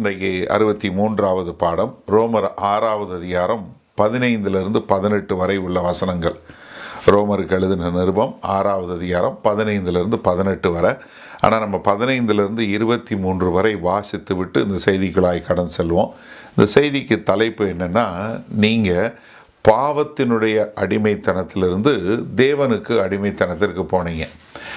இன்றைக்கு அறுபத்தி மூன்றாவது பாடம் ரோமர் ஆறாவது அதிகாரம் பதினைந்திலிருந்து பதினெட்டு வரை உள்ள வசனங்கள் ரோமருக்கு எழுதின நிருபம் ஆறாவது அதிகாரம் பதினைந்திலிருந்து பதினெட்டு வரை ஆனால் நம்ம பதினைந்திலிருந்து இருபத்தி மூன்று வரை வாசித்து விட்டு இந்த செய்திக்குள்ளாய் கடன் செல்வோம் இந்த செய்திக்கு தலைப்பு என்னென்னா நீங்கள் பாவத்தினுடைய அடிமைத்தனத்திலிருந்து தேவனுக்கு அடிமைத்தனத்திற்கு போனீங்க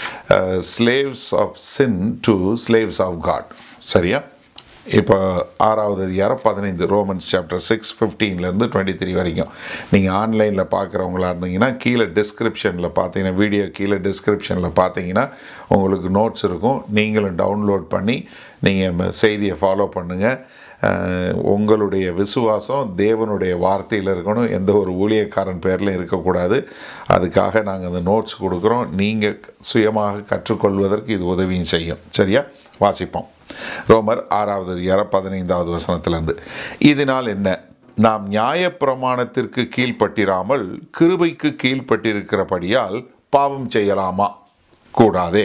slaves of sin to slaves of God சரியா இப்போ ஆறாவது அதிகாரம் பதினைந்து ரோமன்ஸ் சாப்டர் சிக்ஸ் ஃபிஃப்டீன்லேருந்து டுவெண்ட்டி த்ரீ வரைக்கும் நீங்கள் ஆன்லைனில் பார்க்குறவங்களா இருந்தீங்கன்னா கீழே டிஸ்கிரிப்ஷனில் பார்த்தீங்கன்னா வீடியோ கீழே டிஸ்கிரிப்ஷனில் பார்த்தீங்கன்னா உங்களுக்கு நோட்ஸ் இருக்கும் நீங்களும் டவுன்லோட் பண்ணி நீங்கள் செய்தியை ஃபாலோ பண்ணுங்கள் உங்களுடைய விசுவாசம் தேவனுடைய வார்த்தையில் இருக்கணும் எந்த ஒரு ஊழியக்காரன் பேரில் இருக்கக்கூடாது அதுக்காக நாங்கள் அந்த நோட்ஸ் கொடுக்குறோம் நீங்கள் சுயமாக கற்றுக்கொள்வதற்கு இது உதவியும் செய்யும் சரியா வாசிப்போம் ரோமர் ஆறாவது அதிகாரம் பதினைந்தாவது வசனத்திலிருந்து இதனால் என்ன நாம் நியாயப்பிரமாணத்திற்கு கீழ்ப்பட்டிராமல் கிருபைக்கு கீழ்ப்பட்டிருக்கிறபடியால் பாவம் செய்யலாமா கூடாதே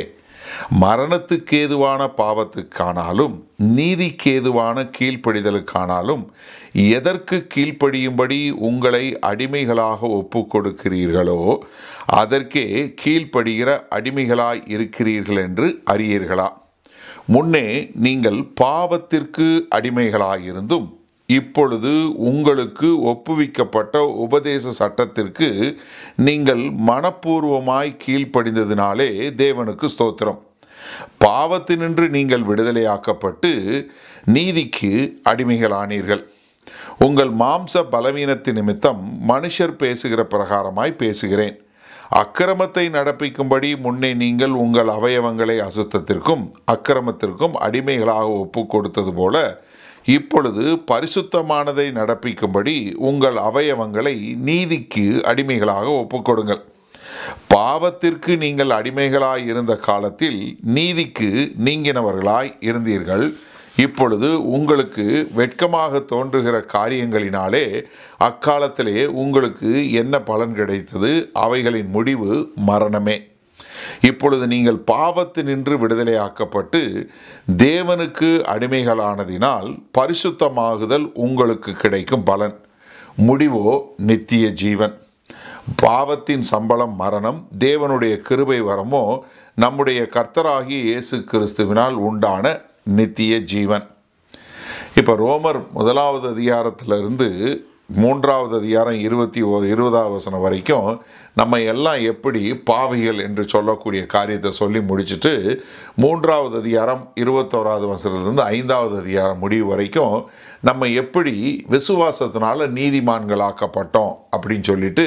மரணத்துக்கேதுவான பாவத்துக்கானாலும் நீதிக்கேதுவான கீழ்ப்படிதலுக்கானாலும் எதற்கு கீழ்ப்படியும்படி உங்களை அடிமைகளாக ஒப்பு கொடுக்கிறீர்களோ அதற்கே கீழ்ப்படுகிற அடிமைகளாய் இருக்கிறீர்கள் என்று அறியீர்களா முன்னே நீங்கள் பாவத்திற்கு அடிமைகளாயிருந்தும் இப்பொழுது உங்களுக்கு ஒப்புவிக்கப்பட்ட உபதேச சட்டத்திற்கு நீங்கள் மனப்பூர்வமாய் கீழ்ப்படிந்ததினாலே தேவனுக்கு ஸ்தோத்திரம் பாவத்தினின்று நீங்கள் விடுதலையாக்கப்பட்டு நீதிக்கு அடிமைகளானீர்கள் உங்கள் மாம்ச பலவீனத்தின் நிமித்தம் மனுஷர் பேசுகிற பிரகாரமாய் பேசுகிறேன் அக்கிரமத்தை நடப்பிக்கும்படி முன்னே நீங்கள் உங்கள் அவயவங்களை அசுத்தத்திற்கும் அக்கிரமத்திற்கும் அடிமைகளாக ஒப்பு கொடுத்தது போல இப்பொழுது பரிசுத்தமானதை நடப்பிக்கும்படி உங்கள் அவயவங்களை நீதிக்கு அடிமைகளாக ஒப்புக்கொடுங்கள் பாவத்திற்கு நீங்கள் அடிமைகளாய் இருந்த காலத்தில் நீதிக்கு நீங்கினவர்களாய் இருந்தீர்கள் இப்பொழுது உங்களுக்கு வெட்கமாக தோன்றுகிற காரியங்களினாலே அக்காலத்திலே உங்களுக்கு என்ன பலன் கிடைத்தது அவைகளின் முடிவு மரணமே இப்பொழுது நீங்கள் பாவத்து நின்று விடுதலையாக்கப்பட்டு தேவனுக்கு அடிமைகளானதினால் பரிசுத்தமாகுதல் உங்களுக்கு கிடைக்கும் பலன் முடிவோ நித்திய ஜீவன் பாவத்தின் சம்பளம் மரணம் தேவனுடைய கிருபை வரமோ நம்முடைய கர்த்தராகிய இயேசு கிறிஸ்துவினால் உண்டான நித்திய ஜீவன் இப்போ ரோமர் முதலாவது அதிகாரத்திலிருந்து மூன்றாவது அதிகாரம் இருபத்தி ஓர் இருபதாவது வசனம் வரைக்கும் நம்ம எல்லாம் எப்படி பாவிகள் என்று சொல்லக்கூடிய காரியத்தை சொல்லி முடிச்சுட்டு மூன்றாவது அதிகாரம் இருபத்தோராவது வசனத்துலேருந்து ஐந்தாவது அதிகாரம் முடிவு வரைக்கும் நம்ம எப்படி விசுவாசத்தினால நீதிமான்களாக்கப்பட்டோம் அப்படின்னு சொல்லிட்டு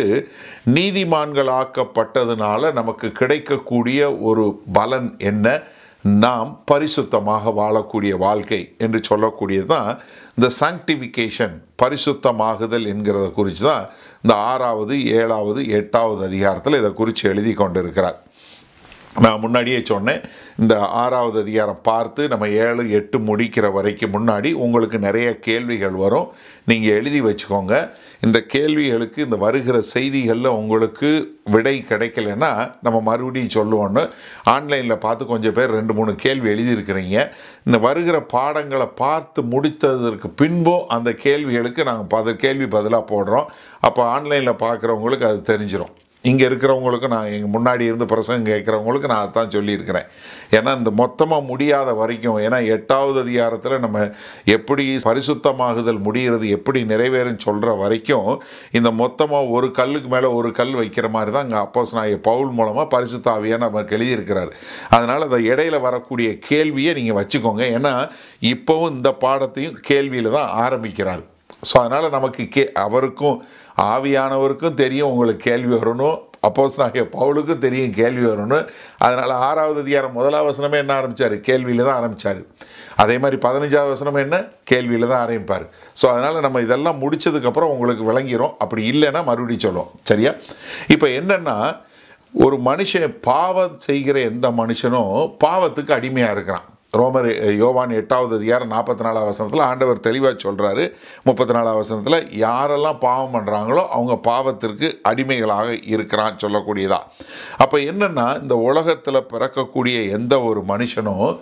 நீதிமான்களாக்கப்பட்டதுனால நமக்கு கிடைக்கக்கூடிய ஒரு பலன் என்ன நாம் பரிசுத்தமாக வாழக்கூடிய வாழ்க்கை என்று சொல்லக்கூடியது தான் இந்த சாங்டிஃபிகேஷன் பரிசுத்தமாகுதல் என்கிறத குறித்து தான் இந்த ஆறாவது ஏழாவது எட்டாவது அதிகாரத்தில் இதை குறித்து எழுதி கொண்டிருக்கிறார் நான் முன்னாடியே சொன்னேன் இந்த ஆறாவது அதிகாரம் பார்த்து நம்ம ஏழு எட்டு முடிக்கிற வரைக்கும் முன்னாடி உங்களுக்கு நிறைய கேள்விகள் வரும் நீங்கள் எழுதி வச்சுக்கோங்க இந்த கேள்விகளுக்கு இந்த வருகிற செய்திகளில் உங்களுக்கு விடை கிடைக்கலன்னா நம்ம மறுபடியும் சொல்லுவோன்னு ஆன்லைனில் பார்த்து கொஞ்சம் பேர் ரெண்டு மூணு கேள்வி எழுதியிருக்கிறீங்க இந்த வருகிற பாடங்களை பார்த்து முடித்ததற்கு பின்பும் அந்த கேள்விகளுக்கு நாங்கள் பத கேள்வி பதிலாக போடுறோம் அப்போ ஆன்லைனில் பார்க்குறவங்களுக்கு அது தெரிஞ்சிடும் இங்கே இருக்கிறவங்களுக்கு நான் எங்கள் முன்னாடி இருந்து பிரசங்கம் கேட்குறவங்களுக்கு நான் அதான் சொல்லியிருக்கிறேன் ஏன்னா இந்த மொத்தமாக முடியாத வரைக்கும் ஏன்னா எட்டாவது அதிகாரத்தில் நம்ம எப்படி பரிசுத்தமாகுதல் முடிகிறது எப்படி நிறைவேறுன்னு சொல்கிற வரைக்கும் இந்த மொத்தமாக ஒரு கல்லுக்கு மேலே ஒரு கல் வைக்கிற மாதிரி தான் இங்கே அப்போஸ் நான் பவுல் மூலமாக பரிசுத்தாவியாக நமக்கு எழுதியிருக்கிறார் அதனால் அந்த இடையில வரக்கூடிய கேள்வியை நீங்கள் வச்சுக்கோங்க ஏன்னா இப்போவும் இந்த பாடத்தையும் கேள்வியில் தான் ஆரம்பிக்கிறார் ஸோ அதனால் நமக்கு கே அவருக்கும் ஆவியானவருக்கும் தெரியும் உங்களுக்கு கேள்வி வரணும் அப்போஸ் நாங்கள் பவுலுக்கும் தெரியும் கேள்வி வரணும் அதனால் ஆறாவது அதிகாரம் முதலாவது வசனமே என்ன ஆரம்பித்தார் கேள்வியில் தான் ஆரம்பித்தார் அதே மாதிரி பதினஞ்சாவது வசனம் என்ன கேள்வியில் தான் ஆரம்பிப்பார் ஸோ அதனால் நம்ம இதெல்லாம் முடித்ததுக்கப்புறம் உங்களுக்கு விளங்கிரும் அப்படி இல்லைன்னா மறுபடியும் சொல்லுவோம் சரியா இப்போ என்னென்னா ஒரு மனுஷன் பாவம் செய்கிற எந்த மனுஷனும் பாவத்துக்கு அடிமையாக இருக்கிறான் ரோமர் யோவான் எட்டாவது அதிகாரம் நாற்பத்தி நாலாவது வசனத்தில் ஆண்டவர் தெளிவாக சொல்கிறாரு முப்பத்தி நாலாவது வசனத்தில் யாரெல்லாம் பாவம் பண்ணுறாங்களோ அவங்க பாவத்திற்கு அடிமைகளாக இருக்கிறான்னு சொல்லக்கூடியதா அப்போ என்னென்னா இந்த உலகத்தில் பிறக்கக்கூடிய எந்த ஒரு மனுஷனும்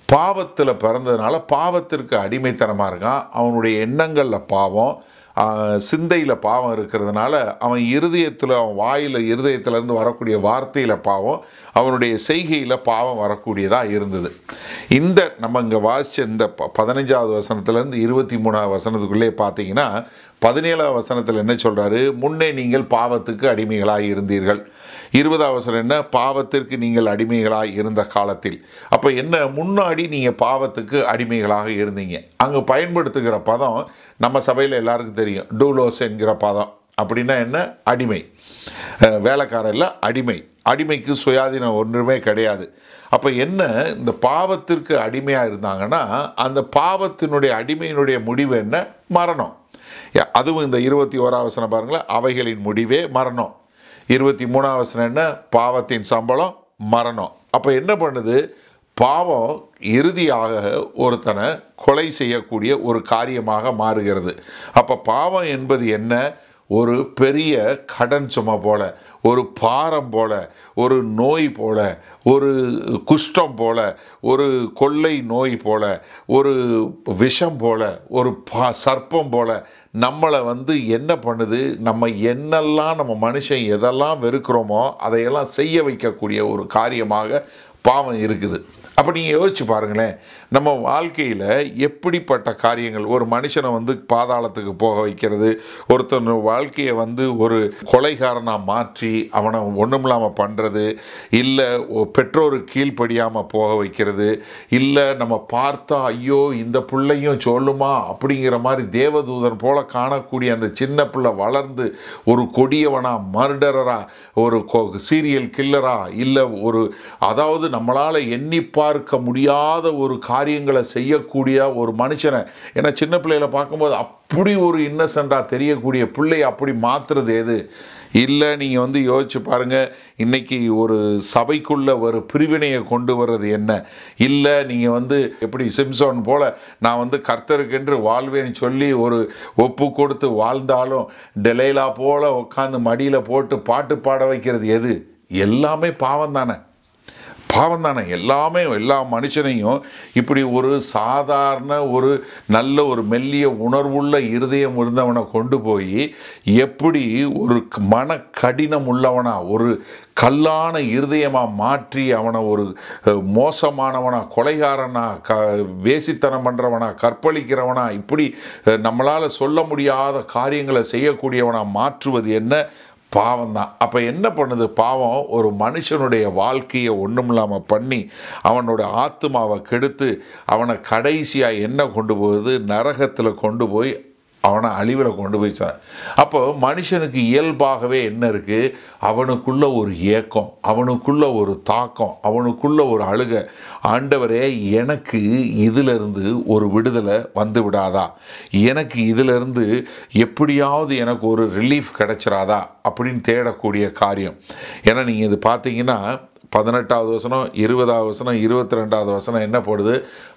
பாவத்தில் பிறந்ததுனால பாவத்திற்கு அடிமைத்தனமாக இருக்கான் அவனுடைய எண்ணங்களில் பாவம் சிந்தையில் பாவம் இருக்கிறதுனால அவன் இருதயத்தில் அவன் வாயில் இருதயத்திலேருந்து வரக்கூடிய வார்த்தையில் பாவம் அவனுடைய செய்கையில் பாவம் வரக்கூடியதாக இருந்தது இந்த நம்ம இங்கே வாசித்த இந்த ப பதினஞ்சாவது வசனத்துலேருந்து இருபத்தி மூணாவது வசனத்துக்குள்ளே பார்த்தீங்கன்னா பதினேழாவது வசனத்தில் என்ன சொல்கிறாரு முன்னே நீங்கள் பாவத்துக்கு அடிமைகளாக இருந்தீர்கள் இருபதாம் வசனம் என்ன பாவத்திற்கு நீங்கள் அடிமைகளாக இருந்த காலத்தில் அப்போ என்ன முன்னாடி நீங்கள் பாவத்துக்கு அடிமைகளாக இருந்தீங்க அங்கே பயன்படுத்துகிற பதம் நம்ம சபையில் எல்லாருக்கும் தெரியும் டூலோஸ் என்கிற பதம் அப்படின்னா என்ன அடிமை அஹ் வேலைக்காரல்ல அடிமை அடிமைக்கு சுயாதீனம் ஒன்றுமே கிடையாது அப்போ என்ன இந்த பாவத்திற்கு அடிமையாக இருந்தாங்கன்னா அந்த பாவத்தினுடைய அடிமையினுடைய முடிவு என்ன மரணம் யா- அதுவும் இந்த இருபத்தி ஓராவசனம் பாருங்களேன் அவைகளின் முடிவே மரணம் இருபத்தி மூணாவசனம் என்ன பாவத்தின் சம்பளம் மரணம் அப்போ என்ன பண்ணுது பாவம் இறுதியாக ஒருத்தனை கொலை செய்யக்கூடிய ஒரு காரியமாக மாறுகிறது அப்போ பாவம் என்பது என்ன ஒரு பெரிய கடன் சுமை போல ஒரு பாரம் போல ஒரு நோய் போல ஒரு குஷ்டம் போல ஒரு கொள்ளை நோய் போல ஒரு விஷம் போல ஒரு பா சர்ப்பம் போல நம்மளை வந்து என்ன பண்ணுது நம்ம என்னெல்லாம் நம்ம மனுஷன் எதெல்லாம் வெறுக்கிறோமோ அதையெல்லாம் செய்ய வைக்கக்கூடிய ஒரு காரியமாக பாவம் இருக்குது அப்போ நீங்கள் யோசிச்சு பாருங்களேன் நம்ம வாழ்க்கையில் எப்படிப்பட்ட காரியங்கள் ஒரு மனுஷனை வந்து பாதாளத்துக்கு போக வைக்கிறது ஒருத்தன் வாழ்க்கையை வந்து ஒரு கொலைகாரனாக மாற்றி அவனை ஒன்றுமில்லாமல் பண்ணுறது இல்லை பெற்றோருக்கு கீழ்ப்படியாமல் போக வைக்கிறது இல்லை நம்ம பார்த்தா ஐயோ இந்த பிள்ளையும் சொல்லுமா அப்படிங்கிற மாதிரி தேவதூதன் போல காணக்கூடிய அந்த சின்ன பிள்ளை வளர்ந்து ஒரு கொடியவனா மர்டரரா ஒரு சீரியல் கில்லரா இல்லை ஒரு அதாவது நம்மளால் எண்ணி பார்க்க முடியாத ஒரு காரியங்களை செய்யக்கூடிய ஒரு மனுஷனை ஏன்னா சின்ன பிள்ளைகளை பார்க்கும்போது அப்படி ஒரு இன்னசென்ட்டாக தெரியக்கூடிய பிள்ளை அப்படி மாற்றுறது எது இல்லை நீங்கள் வந்து யோசிச்சு பாருங்கள் இன்னைக்கு ஒரு சபைக்குள்ள ஒரு பிரிவினையை கொண்டு வர்றது என்ன இல்லை நீங்கள் வந்து எப்படி சிம்சோன் போல் நான் வந்து கர்த்தருக்கென்று வாழ்வேன்னு சொல்லி ஒரு ஒப்பு கொடுத்து வாழ்ந்தாலும் டெலைலா போல் உட்காந்து மடியில் போட்டு பாட்டு பாட வைக்கிறது எது எல்லாமே பாவம் தானே பாவம் தானே எல்லாமே எல்லா மனுஷனையும் இப்படி ஒரு சாதாரண ஒரு நல்ல ஒரு மெல்லிய உணர்வுள்ள இருதயம் இருந்தவனை கொண்டு போய் எப்படி ஒரு க- மன கடினம் உள்ளவனா ஒரு கல்லான இருதயமாக மாற்றி அவனை ஒரு அஹ், மோசமானவனா கொலைகாரனா க வேசித்தனம் பண்ணுறவனா கற்பழிக்கிறவனா இப்படி நம்மளால் சொல்ல முடியாத காரியங்களை செய்யக்கூடியவனா மாற்றுவது என்ன பாவம் தான் அப்போ என்ன பண்ணுது பாவம் ஒரு மனுஷனுடைய வாழ்க்கையை ஒன்றும் இல்லாமல் பண்ணி அவனோட ஆத்மாவை கெடுத்து அவனை கடைசியாக என்ன கொண்டு போகுது நரகத்தில் கொண்டு போய் அவனை அழிவில் கொண்டு போய் சா அப்போ மனுஷனுக்கு இயல்பாகவே என்ன இருக்குது அவனுக்குள்ள ஒரு ஏக்கம் அவனுக்குள்ள ஒரு தாக்கம் அவனுக்குள்ள ஒரு அழுக ஆண்டவரே எனக்கு இதிலிருந்து ஒரு விடுதலை வந்து விடாதா எனக்கு இதிலிருந்து எப்படியாவது எனக்கு ஒரு ரிலீஃப் கிடைச்சிராதா அப்படின்னு தேடக்கூடிய காரியம் ஏன்னா நீங்கள் இது பார்த்தீங்கன்னா பதினெட்டாவது வசனம் இருபதாவது வசனம் இருபத்தி ரெண்டாவது வசனம் என்ன போடுது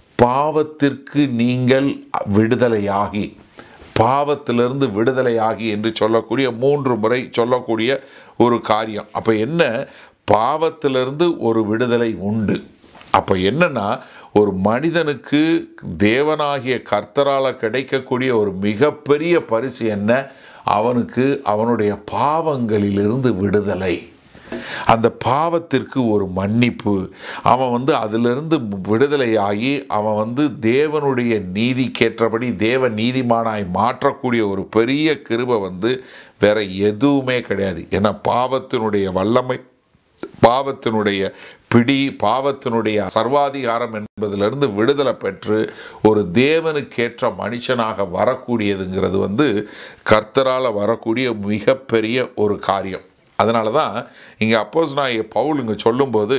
பாவத்திற்கு நீங்கள் விடுதலையாகி பாவத்திலிருந்து விடுதலையாகி என்று சொல்லக்கூடிய மூன்று முறை சொல்லக்கூடிய ஒரு காரியம் அப்போ என்ன பாவத்திலிருந்து ஒரு விடுதலை உண்டு அப்போ என்னன்னா ஒரு மனிதனுக்கு தேவனாகிய கர்த்தரால் கிடைக்கக்கூடிய ஒரு மிகப்பெரிய பரிசு என்ன அவனுக்கு அவனுடைய பாவங்களிலிருந்து விடுதலை அந்த பாவத்திற்கு ஒரு மன்னிப்பு அவன் வந்து அதிலிருந்து விடுதலையாகி அவன் வந்து தேவனுடைய நீதிக்கேற்றபடி தேவ நீதிமானாய் மாற்றக்கூடிய ஒரு பெரிய கிருபை வந்து வேற எதுவுமே கிடையாது ஏன்னா பாவத்தினுடைய வல்லமை பாவத்தினுடைய பிடி பாவத்தினுடைய சர்வாதிகாரம் என்பதிலிருந்து விடுதலை பெற்று ஒரு தேவனுக்கேற்ற மனுஷனாக வரக்கூடியதுங்கிறது வந்து கர்த்தரால் வரக்கூடிய மிகப்பெரிய ஒரு காரியம் அதனால தான் இங்கே அப்போஸ் நான் பவுல் இங்கே சொல்லும்போது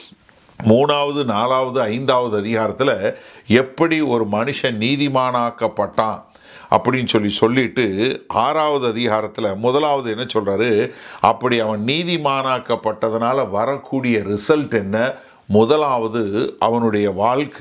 மூணாவது நாலாவது ஐந்தாவது அதிகாரத்தில் எப்படி ஒரு மனுஷன் நீதிமானாக்கப்பட்டான் அப்படின்னு சொல்லி சொல்லிட்டு ஆறாவது அதிகாரத்தில் முதலாவது என்ன சொல்கிறாரு அப்படி அவன் நீதிமானாக்கப்பட்டதுனால வரக்கூடிய ரிசல்ட் என்ன முதலாவது அவனுடைய வாழ்க்கை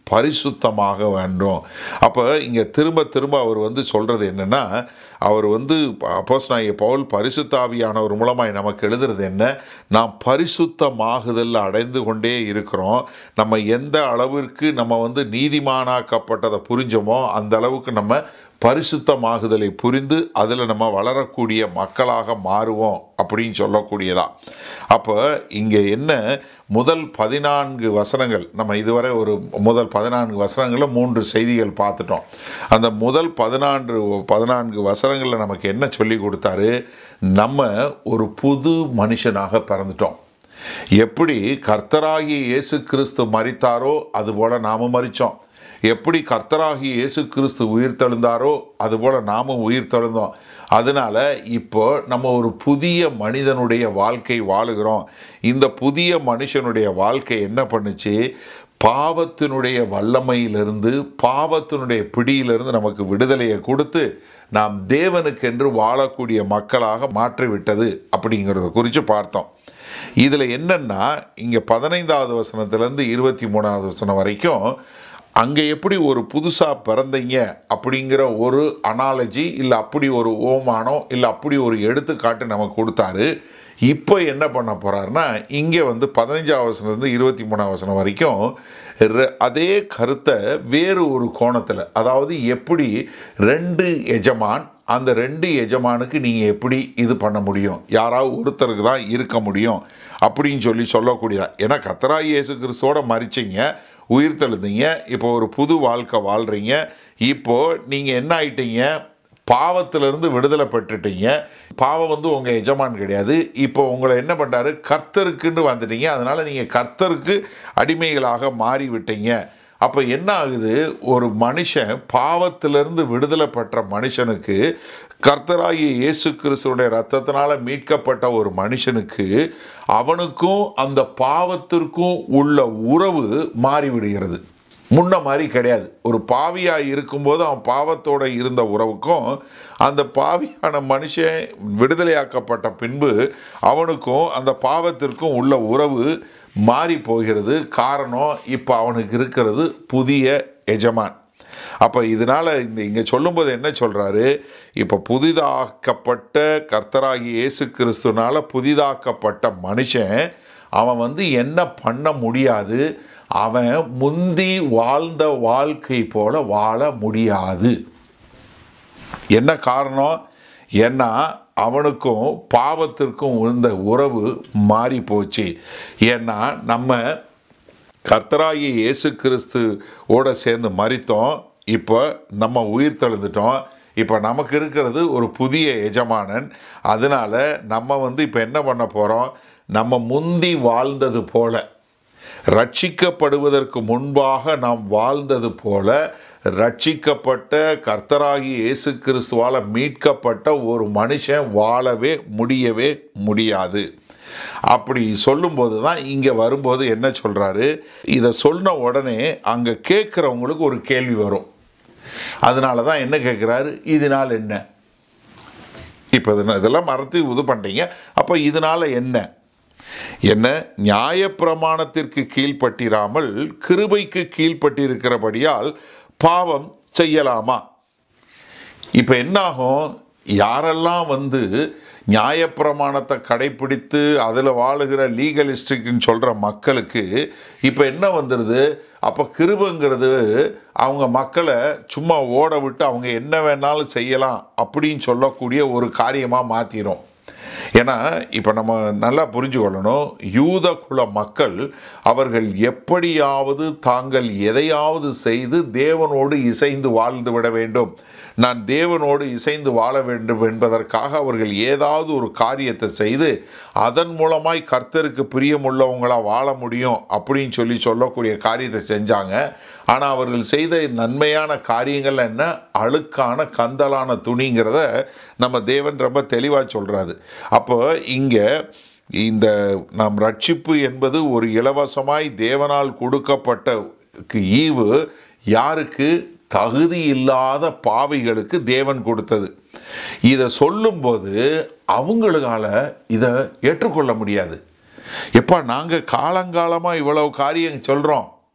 பரிசுத்தமாக வேண்டும் அப்போ இங்கே திரும்ப திரும்ப அவர் வந்து சொல்கிறது என்னென்னா அவர் வந்து அப்போஸ் நான் பவுல் பரிசுத்தாவியானவர் மூலமாய் நமக்கு எழுதுறது என்ன நாம் பரிசுத்தமாகுதல் அடைந்து கொண்டே இருக்கிறோம் நம்ம எந்த அளவிற்கு நம்ம வந்து நீதிமானாக்கப்பட்டதை புரிஞ்சோமோ அந்த அளவுக்கு நம்ம பரிசுத்தமாகுதலை புரிந்து அதில் நம்ம வளரக்கூடிய மக்களாக மாறுவோம் அப்படின்னு சொல்லக்கூடியதா அப்போ இங்கே என்ன முதல் பதினான்கு வசனங்கள் நம்ம இதுவரை ஒரு முதல் பதினான்கு வசனங்களில் மூன்று செய்திகள் பார்த்துட்டோம் அந்த முதல் பதினான்கு பதினான்கு வசனங்களில் நமக்கு என்ன சொல்லி கொடுத்தாரு நம்ம ஒரு புது மனுஷனாக பிறந்துட்டோம் எப்படி கர்த்தராகிய இயேசு கிறிஸ்து மறித்தாரோ அதுபோல் நாமும் மறித்தோம் எப்படி கர்த்தராகி இயேசு கிறிஸ்து உயிர் தெழுந்தாரோ அதுபோல் நாமும் உயிர் தெழுந்தோம் அதனால இப்போ நம்ம ஒரு புதிய மனிதனுடைய வாழ்க்கை வாழுகிறோம் இந்த புதிய மனுஷனுடைய வாழ்க்கை என்ன பண்ணுச்சு பாவத்தினுடைய வல்லமையிலிருந்து பாவத்தினுடைய பிடியிலிருந்து நமக்கு விடுதலையை கொடுத்து நாம் தேவனுக்கென்று வாழக்கூடிய மக்களாக மாற்றிவிட்டது அப்படிங்கிறத குறித்து பார்த்தோம் இதில் என்னென்னா இங்கே பதினைந்தாவது வசனத்துலேருந்து இருபத்தி மூணாவது வசனம் வரைக்கும் அங்கே எப்படி ஒரு புதுசாக பிறந்தீங்க அப்படிங்கிற ஒரு அனாலஜி இல்லை அப்படி ஒரு ஓமானம் இல்லை அப்படி ஒரு எடுத்துக்காட்டு நமக்கு கொடுத்தாரு இப்போ என்ன பண்ண போகிறாருன்னா இங்கே வந்து பதினஞ்சாவது வசனத்துலேருந்து இருபத்தி மூணாவது வசனம் வரைக்கும் ரெ- அதே கருத்தை வேறு ஒரு கோணத்தில் அதாவது எப்படி ரெண்டு எஜமான் அந்த ரெண்டு எஜமானுக்கு நீங்கள் எப்படி இது பண்ண முடியும் யாராவது ஒருத்தருக்கு தான் இருக்க முடியும் அப்படின்னு சொல்லி சொல்லக்கூடியதா ஏன்னா கத்தராய் இயேசு கிறிஸ்துவோட மறிச்சிங்க உயிர் தெழுந்தீங்க இப்போ ஒரு புது வாழ்க்கை வாழ்கிறீங்க இப்போ நீங்கள் என்ன ஆயிட்டீங்க பாவத்திலிருந்து விடுதலை பெற்றுட்டீங்க பாவம் வந்து உங்கள் எஜமான் கிடையாது இப்போ உங்களை என்ன பண்ணுறாரு கர்த்தருக்குன்னு வந்துட்டீங்க அதனால் நீங்கள் கர்த்தருக்கு அடிமைகளாக மாறி விட்டீங்க அப்போ என்ன ஆகுது ஒரு மனுஷன் பாவத்திலிருந்து விடுதலை பெற்ற மனுஷனுக்கு கர்த்தராகிய இயேசு கிறிஸ்துடைய ரத்தத்தினால மீட்கப்பட்ட ஒரு மனுஷனுக்கு அவனுக்கும் அந்த பாவத்திற்கும் உள்ள உறவு மாறிவிடுகிறது முன்ன மாதிரி கிடையாது ஒரு பாவியாக இருக்கும்போது அவன் பாவத்தோட இருந்த உறவுக்கும் அந்த பாவியான மனுஷன் விடுதலையாக்கப்பட்ட பின்பு அவனுக்கும் அந்த பாவத்திற்கும் உள்ள உறவு மாறி போகிறது காரணம் இப்போ அவனுக்கு இருக்கிறது புதிய எஜமான் அப்போ இதனால் இந்த இங்கே சொல்லும்போது என்ன சொல்கிறாரு இப்போ புதிதாக்கப்பட்ட கர்த்தராகி இயேசு கிறிஸ்துனால புதிதாக்கப்பட்ட மனுஷன் அவன் வந்து என்ன பண்ண முடியாது அவன் முந்தி வாழ்ந்த வாழ்க்கை போல வாழ முடியாது என்ன காரணம் ஏன்னா அவனுக்கும் பாவத்திற்கும் இருந்த உறவு மாறி போச்சு ஏன்னா நம்ம கர்த்தராகிய இயேசு கிறிஸ்து ஓட சேர்ந்து மறித்தோம் இப்போ நம்ம உயிர் தெழுந்துட்டோம் இப்போ நமக்கு இருக்கிறது ஒரு புதிய எஜமானன் அதனால நம்ம வந்து இப்போ என்ன பண்ண போகிறோம் நம்ம முந்தி வாழ்ந்தது போல ரட்சிக்கப்படுவதற்கு முன்பாக நாம் வாழ்ந்தது போல ரட்சிக்கப்பட்ட கர்த்தராகி இயேசு கிறிஸ்துவால் மீட்கப்பட்ட ஒரு மனுஷன் வாழவே முடியவே முடியாது அப்படி சொல்லும்போது தான் இங்கே வரும்போது என்ன சொல்கிறாரு இதை சொன்ன உடனே அங்கே கேட்குறவங்களுக்கு ஒரு கேள்வி வரும் அதனால தான் என்ன கேட்குறாரு இதனால் என்ன இப்போ இதெல்லாம் மறந்து இது பண்ணிட்டீங்க அப்போ இதனால் என்ன என்ன நியாயப்பிரமாணத்திற்கு கீழ்ப்பட்டிராமல் கிருபைக்கு கீழ்ப்பட்டிருக்கிறபடியால் பாவம் செய்யலாமா இப்போ என்னாகும் யாரெல்லாம் வந்து நியாயப்பிரமாணத்தை கடைப்பிடித்து அதில் வாழுகிற லீகலிஸ்டிக்னு சொல்கிற மக்களுக்கு இப்போ என்ன வந்துடுது அப்போ கிருபங்கிறது அவங்க மக்களை சும்மா ஓட விட்டு அவங்க என்ன வேணாலும் செய்யலாம் அப்படின்னு சொல்லக்கூடிய ஒரு காரியமாக மாற்றிடும் ஏன்னா இப்போ நம்ம நல்லா புரிஞ்சு கொள்ளணும் யூத குல மக்கள் அவர்கள் எப்படியாவது தாங்கள் எதையாவது செய்து தேவனோடு இசைந்து வாழ்ந்து விட வேண்டும் நான் தேவனோடு இசைந்து வாழ வேண்டும் என்பதற்காக அவர்கள் ஏதாவது ஒரு காரியத்தை செய்து அதன் மூலமாய் கர்த்தருக்கு பிரியமுள்ளவங்களாக வாழ முடியும் அப்படின்னு சொல்லி சொல்லக்கூடிய காரியத்தை செஞ்சாங்க ஆனால் அவர்கள் செய்த நன்மையான காரியங்கள் என்ன அழுக்கான கந்தலான துணிங்கிறத நம்ம தேவன் ரொம்ப தெளிவாக சொல்கிறாரு அப்போ இங்கே இந்த நாம் ரட்சிப்பு என்பது ஒரு இலவசமாய் தேவனால் கொடுக்கப்பட்ட ஈவு யாருக்கு தகுதி இல்லாத பாவிகளுக்கு தேவன் கொடுத்தது இதை சொல்லும்போது அவங்களுக்கால இதை ஏற்றுக்கொள்ள முடியாது எப்பா நாங்கள் காலங்காலமாக இவ்வளவு காரியம் சொல்கிறோம்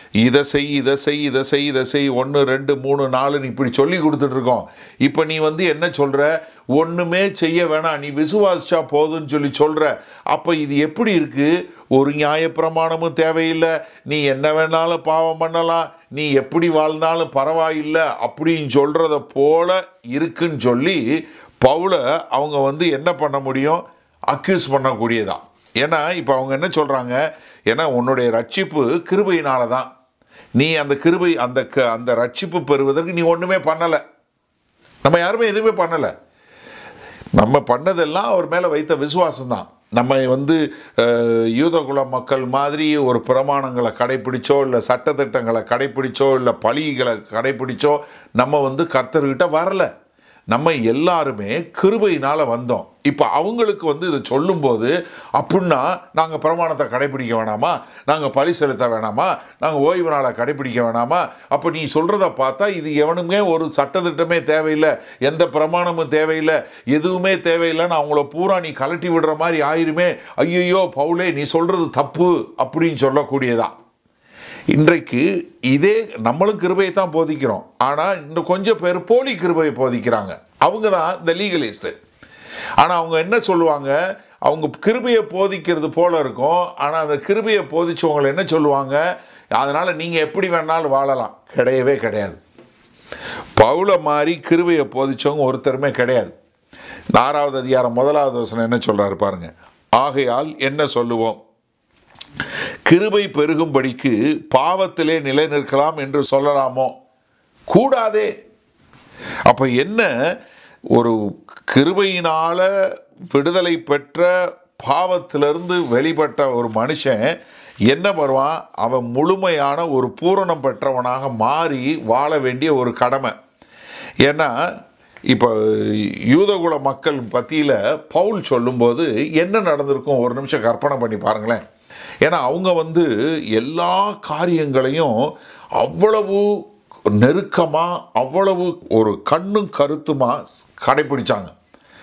இதை செய் இதை செய் இதை செய் இதை செய் ஒன்று ரெண்டு மூணு நாலுன்னு இப்படி சொல்லி கொடுத்துட்ருக்கோம் இப்போ நீ வந்து என்ன சொல்கிற ஒன்றுமே செய்ய வேணாம் நீ விசுவாசிச்சா போதும்னு சொல்லி சொல்கிற அப்போ இது எப்படி இருக்குது ஒரு நியாயப்பிரமாணமும் தேவையில்லை நீ என்ன வேணாலும் பாவம் பண்ணலாம் நீ எப்படி வாழ்ந்தாலும் பரவாயில்லை அப்படின்னு சொல்கிறத போல இருக்குன்னு சொல்லி பவுலை அவங்க வந்து என்ன பண்ண முடியும் அக்யூஸ் பண்ணக்கூடியதான் ஏன்னா இப்போ அவங்க என்ன சொல்கிறாங்க ஏன்னா உன்னுடைய ரட்சிப்பு கிருபையினால தான் நீ அந்த கிருபை அந்த க அந்த ரட்சிப்பு பெறுவதற்கு நீ ஒன்றுமே பண்ணலை நம்ம யாருமே எதுவுமே பண்ணலை நம்ம பண்ணதெல்லாம் அவர் மேலே வைத்த விசுவாசம் தான் நம்ம வந்து அஹ், யூதகுல மக்கள் மாதிரி ஒரு பிரமாணங்களை கடைப்பிடிச்சோ இல்லை சட்டத்திட்டங்களை கடைப்பிடிச்சோ இல்லை பழிகளை கடைப்பிடிச்சோ நம்ம வந்து கர்த்தர்கிட்ட வரல நம்ம எல்லாருமே கிருபையினால் வந்தோம் இப்போ அவங்களுக்கு வந்து இதை சொல்லும்போது அப்படின்னா நாங்கள் பிரமாணத்தை கடைப்பிடிக்க வேணாமா நாங்கள் பழி செலுத்த வேணாமா நாங்கள் ஓய்வு நாளை கடைப்பிடிக்க வேணாமா அப்போ நீ சொல்கிறத பார்த்தா இது எவனுமே ஒரு சட்டத்திட்டமே தேவையில்லை எந்த பிரமாணமும் தேவையில்லை எதுவுமே தேவையில்லைன்னு அவங்கள பூரா நீ கலட்டி விடுற மாதிரி ஆயிருமே ஐயையோ பவுலே நீ சொல்கிறது தப்பு அப்படின்னு சொல்லக்கூடியதா இன்றைக்கு இதே நம்மளும் கிருபையை தான் போதிக்கிறோம் ஆனால் இன்னும் கொஞ்சம் பேர் போலி கிருபையை போதிக்கிறாங்க அவங்க தான் இந்த லீகலிஸ்ட்டு ஆனால் அவங்க என்ன சொல்லுவாங்க அவங்க கிருபையை போதிக்கிறது போல இருக்கும் ஆனால் அந்த கிருபையை போதிச்சவங்களை என்ன சொல்லுவாங்க அதனால் நீங்கள் எப்படி வேணாலும் வாழலாம் கிடையவே கிடையாது பவுல மாதிரி கிருபையை போதிச்சவங்க ஒருத்தருமே கிடையாது இந்த ஆறாவது அதிகாரம் முதலாவது வசனம் என்ன சொல்றாரு பாருங்க ஆகையால் என்ன சொல்லுவோம் கிருபை பெருகும்படிக்கு பாவத்திலே நிலை நிற்கலாம் என்று சொல்லலாமோ கூடாதே அப்ப என்ன ஒரு கிருபையினால விடுதலை பெற்ற பாவத்திலிருந்து வெளிப்பட்ட ஒரு மனுஷன் என்ன பண்ணுவான் அவன் முழுமையான ஒரு பூரணம் பெற்றவனாக மாறி வாழ வேண்டிய ஒரு கடமை ஏன்னா இப்போ யூதகுல மக்கள் பத்தியில் பவுல் சொல்லும்போது என்ன நடந்திருக்கும் ஒரு நிமிஷம் கற்பனை பண்ணி பாருங்களேன் ஏன்னா அவங்க வந்து எல்லா காரியங்களையும் அவ்வளவு நெருக்கமாக அவ்வளவு ஒரு கண்ணும் கருத்துமா கடைப்பிடிச்சாங்க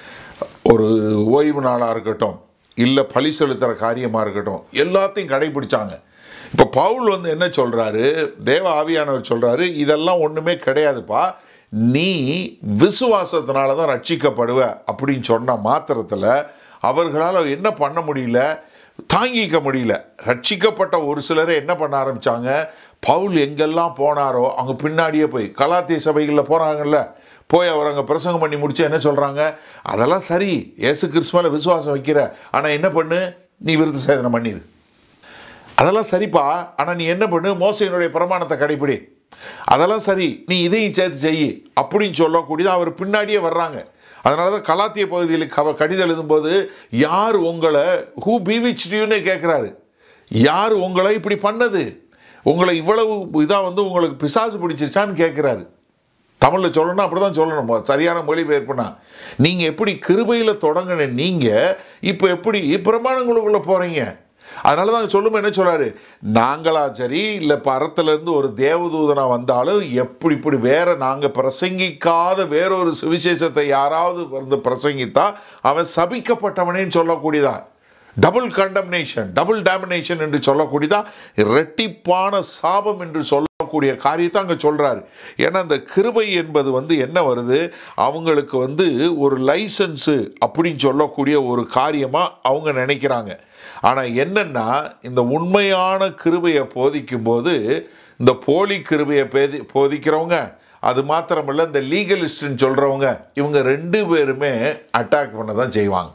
ஒரு ஓய்வு நாளாக இருக்கட்டும் இல்லை பழி செலுத்துகிற காரியமாக இருக்கட்டும் எல்லாத்தையும் கடைபிடிச்சாங்க இப்போ பவுல் வந்து என்ன சொல்கிறாரு தேவ ஆவியானவர் சொல்கிறாரு இதெல்லாம் ஒன்றுமே கிடையாதுப்பா நீ விசுவாசத்தினால தான் ரட்சிக்கப்படுவ அப்படின்னு சொன்ன மாத்திரத்தில் அவர்களால் என்ன பண்ண முடியல தாங்கிக்க முடியல ரட்சிக்கப்பட்ட ஒரு சிலரை என்ன பண்ண ஆரம்பிச்சாங்க பவுல் எங்கெல்லாம் போனாரோ அங்கே பின்னாடியே போய் கலாத்திய சபைகளில் போகிறாங்கல்ல போய் அவர் அங்கே பிரசங்கம் பண்ணி முடிச்சு என்ன சொல்கிறாங்க அதெல்லாம் சரி ஏசு கிறிஸ்துவால விசுவாசம் வைக்கிற ஆனால் என்ன பண்ணு நீ விருது சேதனம் பண்ணிரு அதெல்லாம் சரிப்பா ஆனால் நீ என்ன பண்ணு மோசையினுடைய பிரமாணத்தை கடைப்பிடி அதெல்லாம் சரி நீ இதையும் சேர்த்து செய் அப்படின்னு சொல்லக்கூடியது அவர் பின்னாடியே வர்றாங்க அதனால தான் கலாத்திய பகுதியில் கவ கடிதம் எழுதும்போது யார் உங்களை ஹூ பீவிச்டியூன்னு கேட்குறாரு யார் உங்களை இப்படி பண்ணது உங்களை இவ்வளவு இதாக வந்து உங்களுக்கு பிசாசு பிடிச்சிருச்சான்னு கேட்குறாரு தமிழில் சொல்லணும் அப்படி தான் சொல்லணும் சரியான மொழிபெயர்ப்புனா நீங்கள் எப்படி கிருபையில் தொடங்கின நீங்கள் இப்போ எப்படி பிரமாணங்களுக்குள்ளே போகிறீங்க அதனால தான் சொல்லும்போது என்ன சொல்றாரு நாங்களா சரி இல்லை பரத்திலிருந்து ஒரு தேவதூதனா வந்தாலும் எப்படி இப்படி வேற நாங்கள் பிரசங்கிக்காத வேறொரு சுவிசேஷத்தை யாராவது வந்து பிரசங்கித்தா அவன் சபிக்கப்பட்டவனேன்னு சொல்லக்கூடியதான் டபுள் கண்டம்னேஷன் டபுள் டாமினேஷன் என்று சொல்லக்கூடியதா இரட்டிப்பான சாபம் என்று சொல்லக்கூடிய காரியத்தை அங்கே சொல்றாரு ஏன்னா இந்த கிருபை என்பது வந்து என்ன வருது அவங்களுக்கு வந்து ஒரு லைசன்ஸு அப்படின்னு சொல்லக்கூடிய ஒரு காரியமாக அவங்க நினைக்கிறாங்க ஆனால் என்னன்னா இந்த உண்மையான கிருபையை போதிக்கும் போது இந்த போலி கிருபையை பேதி போதிக்கிறவங்க அது மாத்திரமல்ல இந்த லீகலிஸ்ட்னு சொல்கிறவங்க இவங்க ரெண்டு பேருமே அட்டாக் பண்ண தான் செய்வாங்க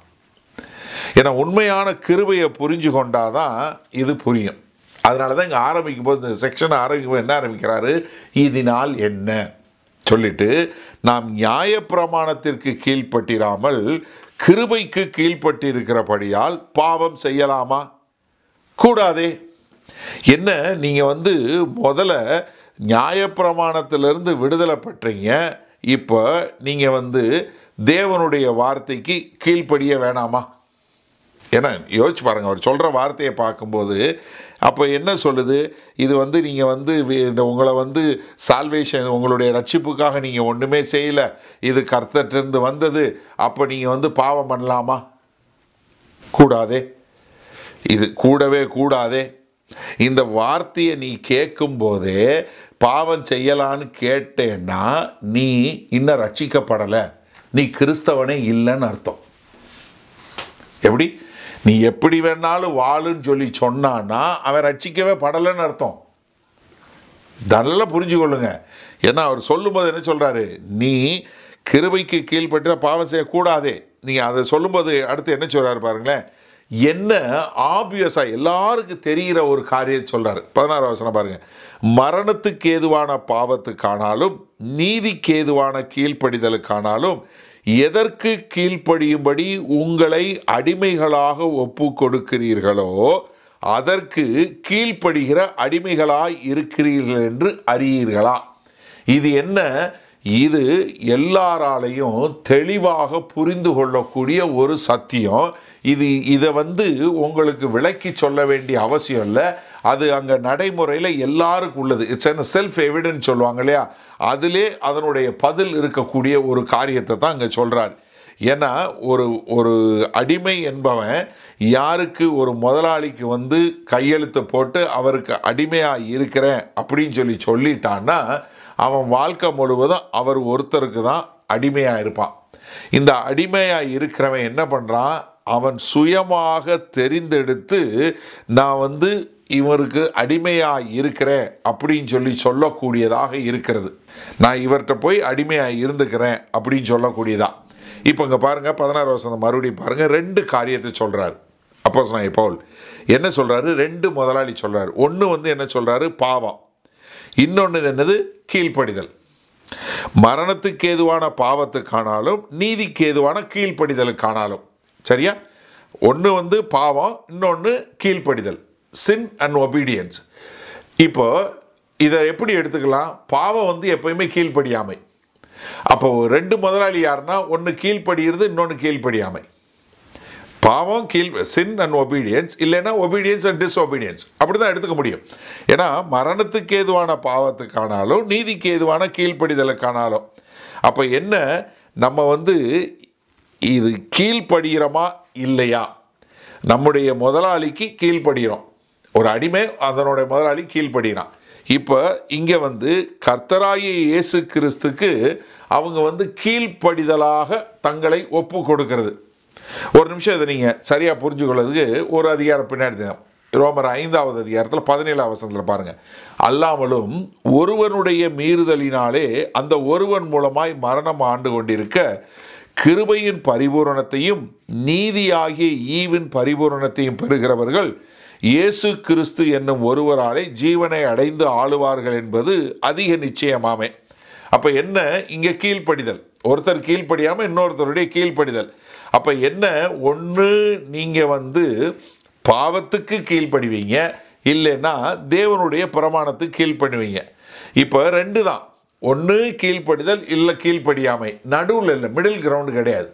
ஏன்னா உண்மையான கிருபையை புரிஞ்சு கொண்டாதான் இது புரியும் அதனால தான் இங்கே ஆரம்பிக்கும் போது இந்த செக்ஷனை ஆரம்பிக்கும் போது என்ன ஆரம்பிக்கிறாரு இதனால் என்ன சொல்லிட்டு நாம் நியாயப்பிரமாணத்திற்கு கீழ்ப்பட்டிராமல் கிருபைக்கு கீழ்ப்பட்டிருக்கிறபடியால் பாவம் செய்யலாமா கூடாதே என்ன நீங்கள் வந்து முதல்ல நியாயப்பிரமாணத்திலிருந்து விடுதலை பெற்றீங்க இப்போ நீங்கள் வந்து தேவனுடைய வார்த்தைக்கு கீழ்ப்படிய வேணாமா ஏன்னா யோசிச்சு பாருங்க அவர் சொல்கிற வார்த்தையை பார்க்கும்போது அப்போ என்ன சொல்லுது இது வந்து நீங்கள் வந்து வி- உங்களை வந்து சால்வேஷன் உங்களுடைய ரட்சிப்புக்காக நீங்கள் ஒன்றுமே செய்யலை இது கர்த்தர்கிட்டருந்து வந்தது அப்போ நீங்கள் வந்து பாவம் பண்ணலாமா கூடாதே இது கூடவே கூடாதே இந்த வார்த்தையை நீ கேட்கும்போதே பாவம் செய்யலான்னு கேட்டேன்னா நீ இன்னும் ரட்சிக்கப்படலை நீ கிறிஸ்தவனே இல்லைன்னு அர்த்தம் எப்படி நீ எப்படி வேணாலும் வாழுன்னு சொல்லி சொன்னான்னா அவன் ரட்சிக்கவே படலைன்னு அர்த்தம் நல்லா புரிஞ்சு கொள்ளுங்க ஏன்னா அவர் சொல்லும்போது என்ன சொல்றாரு நீ கிருபைக்கு கீழ்பட்ட பாவம் செய்யக்கூடாதே நீங்கள் அதை சொல்லும்போது அடுத்து என்ன சொல்றாரு பாருங்களேன் என்ன ஆப்வியஸா எல்லாருக்கும் தெரிகிற ஒரு காரியத்தை சொல்றாரு பதினாறு வசனம் பாருங்க மரணத்துக்கு ஏதுவான பாவத்துக்கானாலும் நீதிக்கு ஏதுவான கீழ்ப்படிதலுக்கானாலும் எதற்கு கீழ்ப்படியும்படி உங்களை அடிமைகளாக ஒப்பு கொடுக்கிறீர்களோ அதற்கு கீழ்ப்படுகிற அடிமைகளாய் இருக்கிறீர்கள் என்று அறியீர்களா இது என்ன இது எல்லாராலையும் தெளிவாக புரிந்து கொள்ளக்கூடிய ஒரு சத்தியம் இது இதை வந்து உங்களுக்கு விளக்கி சொல்ல வேண்டிய அவசியம் இல்லை அது அங்கே நடைமுறையில் எல்லாருக்கும் உள்ளது இட்ஸ் என்ன செல்ஃப் எவிடன்ஸ் சொல்லுவாங்க இல்லையா அதிலே அதனுடைய பதில் இருக்கக்கூடிய ஒரு காரியத்தை தான் அங்கே சொல்கிறார் ஏன்னா ஒரு ஒரு அடிமை என்பவன் யாருக்கு ஒரு முதலாளிக்கு வந்து கையெழுத்து போட்டு அவருக்கு அடிமையாக இருக்கிறேன் அப்படின்னு சொல்லி சொல்லிட்டான்னா அவன் வாழ்க்கை முழுவதும் அவர் ஒருத்தருக்கு தான் அடிமையாக இருப்பான் இந்த அடிமையாக இருக்கிறவன் என்ன பண்ணுறான் அவன் சுயமாக தெரிந்தெடுத்து நான் வந்து இவருக்கு அடிமையாக இருக்கிறேன் அப்படின்னு சொல்லி சொல்லக்கூடியதாக இருக்கிறது நான் இவர்கிட்ட போய் அடிமையாக இருந்துக்கிறேன் அப்படின்னு சொல்லக்கூடியதா இப்போ இங்கே பாருங்கள் பதினாறு வருஷம் மறுபடியும் பாருங்கள் ரெண்டு காரியத்தை சொல்கிறார் அப்போ நான் பவுல் என்ன சொல்கிறாரு ரெண்டு முதலாளி சொல்கிறார் ஒன்று வந்து என்ன சொல்கிறாரு பாவம் இன்னொன்று என்னது கீழ்ப்படிதல் மரணத்துக்கு ஏதுவான பாவத்துக்கானாலும் நீதிக்கு ஏதுவான கீழ்ப்படிதலுக்கானாலும் சரியா ஒன்று வந்து பாவம் இன்னொன்று கீழ்ப்படிதல் சின் அண்ட் ஒபீடியன்ஸ் இப்போ இதை எப்படி எடுத்துக்கலாம் பாவம் வந்து எப்பயுமே கீழ்ப்படியாமை அப்போ ரெண்டு முதலாளி யாருன்னா ஒன்று கீழ்ப்படுகிறது இன்னொன்று கீழ்ப்படியாமை பாவம் கீழ் சின் அண்ட் ஒபீடியன்ஸ் இல்லைன்னா ஒபீடியன்ஸ் அண்ட் டிஸ்ஒபீடியன்ஸ் அப்படி தான் எடுத்துக்க முடியும் ஏன்னா மரணத்துக்கு ஏதுவான பாவத்துக்கானாலும் நீதிக்கு ஏதுவான கீழ்ப்படிதலுக்கானாலும் அப்போ என்ன நம்ம வந்து இது கீழ்ப்படுகிறோமா இல்லையா நம்முடைய முதலாளிக்கு கீழ்ப்படுகிறோம் ஒரு அடிமை அதனுடைய முதலாளி கீழ்ப்படுகிறான் இப்போ இங்கே வந்து கர்த்தராகிய இயேசு கிறிஸ்துக்கு அவங்க வந்து கீழ்ப்படிதலாக தங்களை ஒப்பு கொடுக்கிறது ஒரு நிமிஷம் இதை நீங்கள் சரியாக புரிஞ்சுக்கொள்றதுக்கு ஒரு அதிகாரம் பின்னாடி தான் ரோமர் ஐந்தாவது அதிகாரத்தில் பதினேழாம் வசனத்தில் பாருங்கள் அல்லாமலும் ஒருவனுடைய மீறுதலினாலே அந்த ஒருவன் மூலமாய் மரணம் ஆண்டு கொண்டிருக்க கிருபையின் பரிபூரணத்தையும் நீதியாகிய ஈவின் பரிபூரணத்தையும் பெறுகிறவர்கள் இயேசு கிறிஸ்து என்னும் ஒருவராலே ஜீவனை அடைந்து ஆளுவார்கள் என்பது அதிக நிச்சயமாமே அப்போ என்ன இங்கே கீழ்ப்படிதல் ஒருத்தர் கீழ்ப்படியாமல் இன்னொருத்தருடைய கீழ்ப்படிதல் அப்போ என்ன ஒன்று நீங்கள் வந்து பாவத்துக்கு கீழ்ப்படிவீங்க இல்லைன்னா தேவனுடைய பிரமாணத்துக்கு கீழ்ப்படுவீங்க இப்போ ரெண்டு தான் ஒன்று கீழ்ப்படிதல் இல்லை கீழ்ப்படியாமை நடுவில் இல்லை மிடில் கிரவுண்டு கிடையாது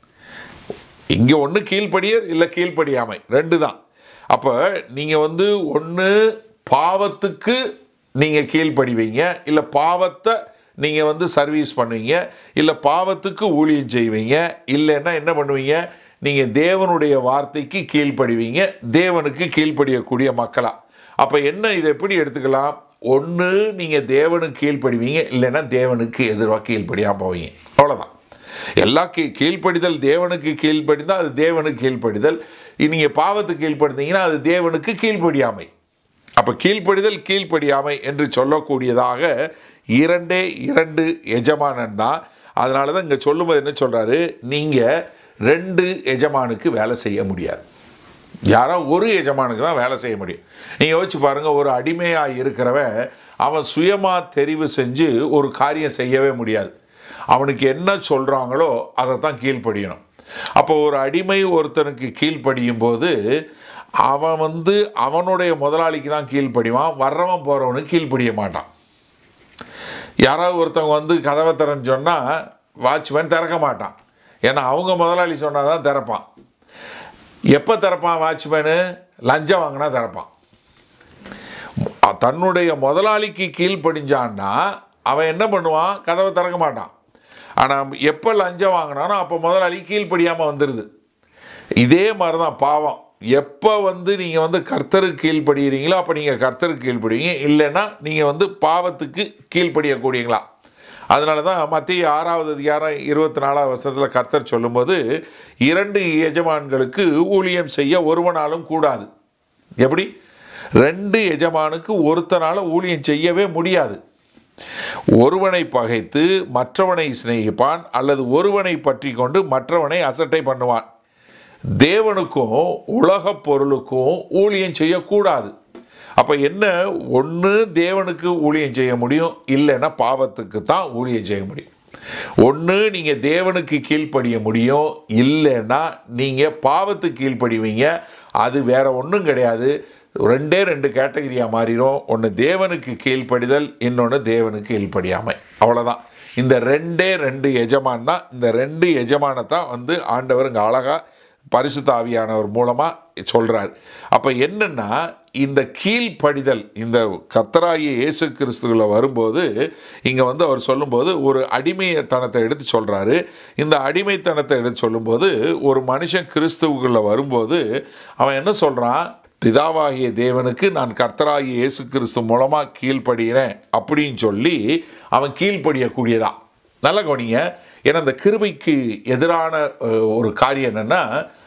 இங்கே ஒன்று கீழ்ப்படியர் இல்லை கீழ்ப்படியாமை ரெண்டு தான் அப்போ நீங்கள் வந்து ஒன்று பாவத்துக்கு நீங்கள் கீழ்ப்படிவீங்க இல்லை பாவத்தை நீங்கள் வந்து சர்வீஸ் பண்ணுவீங்க இல்லை பாவத்துக்கு ஊழியம் செய்வீங்க இல்லைன்னா என்ன பண்ணுவீங்க நீங்கள் தேவனுடைய வார்த்தைக்கு கீழ்ப்படிவீங்க தேவனுக்கு கீழ்ப்படியக்கூடிய மக்களா அப்போ என்ன இதை எப்படி எடுத்துக்கலாம் ஒன்று நீங்கள் தேவனுக்கு கீழ்ப்படிவீங்க இல்லைன்னா தேவனுக்கு எதிராக கீழ்ப்படியாக போவீங்க அவ்வளோதான் எல்லா கீ கீழ்ப்படிதல் தேவனுக்கு கீழ்ப்படிந்தால் அது தேவனுக்கு கீழ்ப்படிதல் நீங்கள் பாவத்துக்கு கீழ்ப்படுத்தீங்கன்னா அது தேவனுக்கு கீழ்ப்படியாமை அப்போ கீழ்ப்படிதல் கீழ்ப்படியாமை என்று சொல்லக்கூடியதாக இரண்டே இரண்டு எஜமானன் தான் அதனால தான் இங்கே சொல்லும்போது என்ன சொல்கிறாரு நீங்கள் ரெண்டு எஜமானுக்கு வேலை செய்ய முடியாது யாரோ ஒரு எஜமானுக்கு தான் வேலை செய்ய முடியும் நீங்கள் யோசிச்சு பாருங்கள் ஒரு அடிமையாக இருக்கிறவன் அவன் சுயமாக தெரிவு செஞ்சு ஒரு காரியம் செய்யவே முடியாது அவனுக்கு என்ன சொல்கிறாங்களோ அதை தான் கீழ்ப்படியணும் அப்போ ஒரு அடிமை ஒருத்தனுக்கு கீழ்ப்படியும் போது அவன் வந்து அவனுடைய முதலாளிக்கு தான் கீழ்ப்படிவான் வர்றவன் போகிறவனுக்கு கீழ்ப்படிய மாட்டான் யாராவது ஒருத்தவங்க வந்து கதவை திறன்னு சொன்னால் வாட்ச்மேன் திறக்க மாட்டான் ஏன்னா அவங்க முதலாளி சொன்னால் தான் திறப்பான் எப்போ திறப்பான் வாட்ச்மேனு லஞ்சம் வாங்கினா திறப்பான் அ- தன்னுடைய முதலாளிக்கு கீழ்ப்படிஞ்சான்னா அவன் என்ன பண்ணுவான் கதவை திறக்க மாட்டான் ஆனால் எப்போ லஞ்சம் வாங்கினானோ அப்போ முதலாளி கீழ்ப்படியாமல் வந்துடுது இதே மாதிரி தான் பாவம் எப்போ வந்து நீங்கள் வந்து கர்த்தருக்கு கீழ்ப்படுகிறீங்களோ அப்போ நீங்கள் கர்த்தருக்கு கீழ்ப்படுவீங்க இல்லைன்னா நீங்கள் வந்து பாவத்துக்கு கீழ்ப்படியக்கூடியங்களா அதனால தான் மத்திய ஆறாவது அதிகாரம் இருபத்தி நாலாவது வருஷத்தில் கர்த்தர் சொல்லும்போது இரண்டு எஜமான்களுக்கு ஊழியம் செய்ய ஒருவனாலும் கூடாது எப்படி ரெண்டு எஜமானுக்கு ஒருத்தனால ஊழியம் செய்யவே முடியாது ஒருவனை பகைத்து மற்றவனை சிநேகிப்பான் அல்லது ஒருவனை பற்றி கொண்டு மற்றவனை அசட்டை பண்ணுவான் தேவனுக்கும் உலகப் பொருளுக்கும் ஊழியம் செய்யக்கூடாது அப்போ என்ன ஒன்று தேவனுக்கு ஊழியம் செய்ய முடியும் இல்லைன்னா பாவத்துக்கு தான் ஊழியம் செய்ய முடியும் ஒன்று நீங்கள் தேவனுக்கு கீழ்ப்படிய முடியும் இல்லைன்னா நீங்கள் பாவத்துக்கு கீழ்ப்படிவீங்க அது வேற ஒன்றும் கிடையாது ரெண்டே ரெண்டு கேட்டகரியாக மாறிடும் ஒன்று தேவனுக்கு கீழ்ப்படிதல் இன்னொன்று தேவனுக்கு கீழ்ப்படியாமை அவ்வளோதான் இந்த ரெண்டே ரெண்டு எஜமான் தான் இந்த ரெண்டு எஜமானை தான் வந்து ஆண்டவர் இங்கே அழகாக பரிசுத்த ஆவியானவர் மூலமாக சொல்கிறார் அப்போ என்னென்னா இந்த கீழ்ப்படிதல் இந்த கத்தராகிய இயேசு கிறிஸ்துவில் வரும்போது இங்கே வந்து அவர் சொல்லும்போது ஒரு அடிமைத்தனத்தை எடுத்து சொல்கிறாரு இந்த அடிமைத்தனத்தை எடுத்து சொல்லும்போது ஒரு மனுஷன் கிறிஸ்துவுக்குள்ளே வரும்போது அவன் என்ன சொல்கிறான் பிதாவாகிய தேவனுக்கு நான் கர்த்தராகிய இயேசு கிறிஸ்து மூலமாக கீழ்ப்படுகிறேன் அப்படின்னு சொல்லி அவன் கீழ்ப்படியக்கூடியதான் நல்ல கவனிங்க ஏன்னா அந்த கிருபைக்கு எதிரான அஹ், ஒரு காரியம் என்னன்னா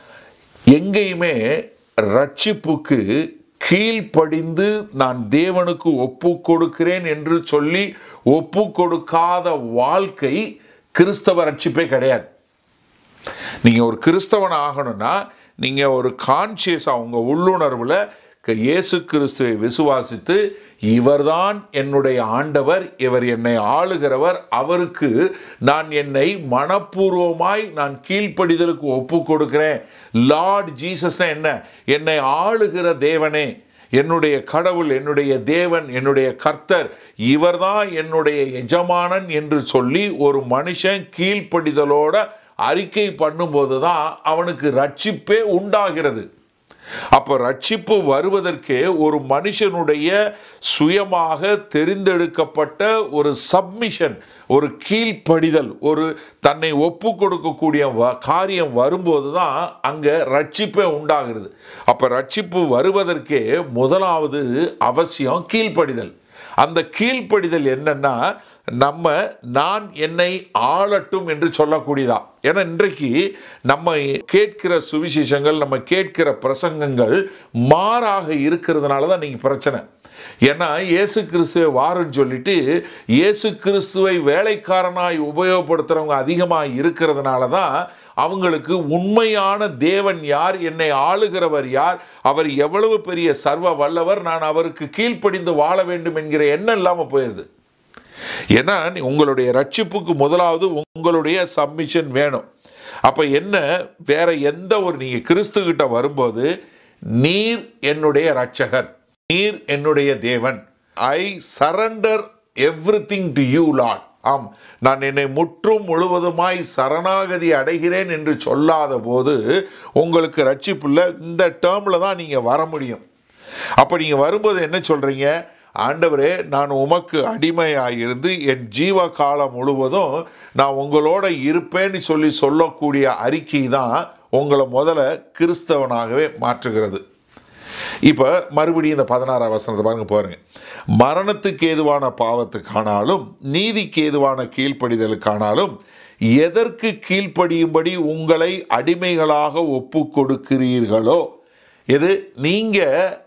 எங்கேயுமே ரட்சிப்புக்கு கீழ்ப்படிந்து நான் தேவனுக்கு ஒப்பு கொடுக்கிறேன் என்று சொல்லி ஒப்பு கொடுக்காத வாழ்க்கை கிறிஸ்தவ ரட்சிப்பே கிடையாது நீங்கள் ஒரு கிறிஸ்தவன் ஆகணும்னா நீங்கள் ஒரு கான்சியஸாக உங்கள் உள்ளுணர்வில் க- இயேசு கிறிஸ்துவை விசுவாசித்து இவர்தான் என்னுடைய ஆண்டவர் இவர் என்னை ஆளுகிறவர் அவருக்கு நான் என்னை மனப்பூர்வமாய் நான் கீழ்ப்படிதலுக்கு ஒப்பு கொடுக்கிறேன் லார்ட் ஜீசஸ்னா என்ன என்னை ஆளுகிற தேவனே என்னுடைய கடவுள் என்னுடைய தேவன் என்னுடைய கர்த்தர் இவர்தான் என்னுடைய எஜமானன் என்று சொல்லி ஒரு மனுஷன் கீழ்ப்படிதலோட அறிக்கை பண்ணும்போது தான் அவனுக்கு ரட்சிப்பே உண்டாகிறது அப்போ ரட்சிப்பு வருவதற்கே ஒரு மனுஷனுடைய சுயமாக தெரிந்தெடுக்கப்பட்ட ஒரு சப்மிஷன் ஒரு கீழ்ப்படிதல் ஒரு தன்னை ஒப்பு கொடுக்கக்கூடிய வ- காரியம் வரும்போது தான் அங்கே ரட்சிப்பே உண்டாகிறது அப்போ ரட்சிப்பு வருவதற்கே முதலாவது அவசியம் கீழ்ப்படிதல் அந்த கீழ்ப்படிதல் என்னன்னா நம்ம நான் என்னை ஆளட்டும் என்று சொல்லக்கூடியதா ஏன்னா இன்றைக்கு நம்ம கேட்கிற சுவிசேஷங்கள் நம்ம கேட்கிற பிரசங்கங்கள் மாறாக இருக்கிறதுனால தான் நீங்கள் பிரச்சனை ஏன்னா இயேசு கிறிஸ்துவை வாருன்னு சொல்லிட்டு இயேசு கிறிஸ்துவை வேலைக்காரனாய் உபயோகப்படுத்துகிறவங்க அதிகமாக இருக்கிறதுனால தான் அவங்களுக்கு உண்மையான தேவன் யார் என்னை ஆளுகிறவர் யார் அவர் எவ்வளவு பெரிய சர்வ வல்லவர் நான் அவருக்கு கீழ்ப்படிந்து வாழ வேண்டும் என்கிற எண்ணம் இல்லாமல் போயிடுது ஏன்னா நீ- உங்களுடைய ரட்சிப்புக்கு முதலாவது உங்களுடைய சப்மிஷன் வேணும் அப்போ என்ன வேற எந்த ஒரு நீங்கள் கிறிஸ்து கிட்ட வரும்போது நீர் என்னுடைய ரட்சகர் நீர் என்னுடைய தேவன் I surrender everything to you Lord ஆம் நான் என்னை முற்றும் முழுவதுமாய் சரணாகதி அடைகிறேன் என்று சொல்லாத போது உங்களுக்கு ரட்சிப்புள்ள இந்த டேர்மில் தான் நீங்கள் வர முடியும் அப்போ நீங்கள் வரும்போது என்ன சொல்கிறீங்க ஆண்டவரே நான் உமக்கு அடிமையாயிருந்து என் ஜீவ காலம் முழுவதும் நான் உங்களோட இருப்பேன்னு சொல்லி சொல்லக்கூடிய அறிக்கை தான் உங்களை முதல்ல கிறிஸ்தவனாகவே மாற்றுகிறது இப்போ மறுபடியும் இந்த பதினாறாம் வசனத்தை பாருங்க பாருங்க மரணத்துக்கு ஏதுவான பாவத்துக்கானாலும் நீதிக்கு ஏதுவான கீழ்ப்படிதலுக்கானாலும் எதற்கு கீழ்ப்படியும்படி உங்களை அடிமைகளாக ஒப்பு கொடுக்கிறீர்களோ எது நீங்க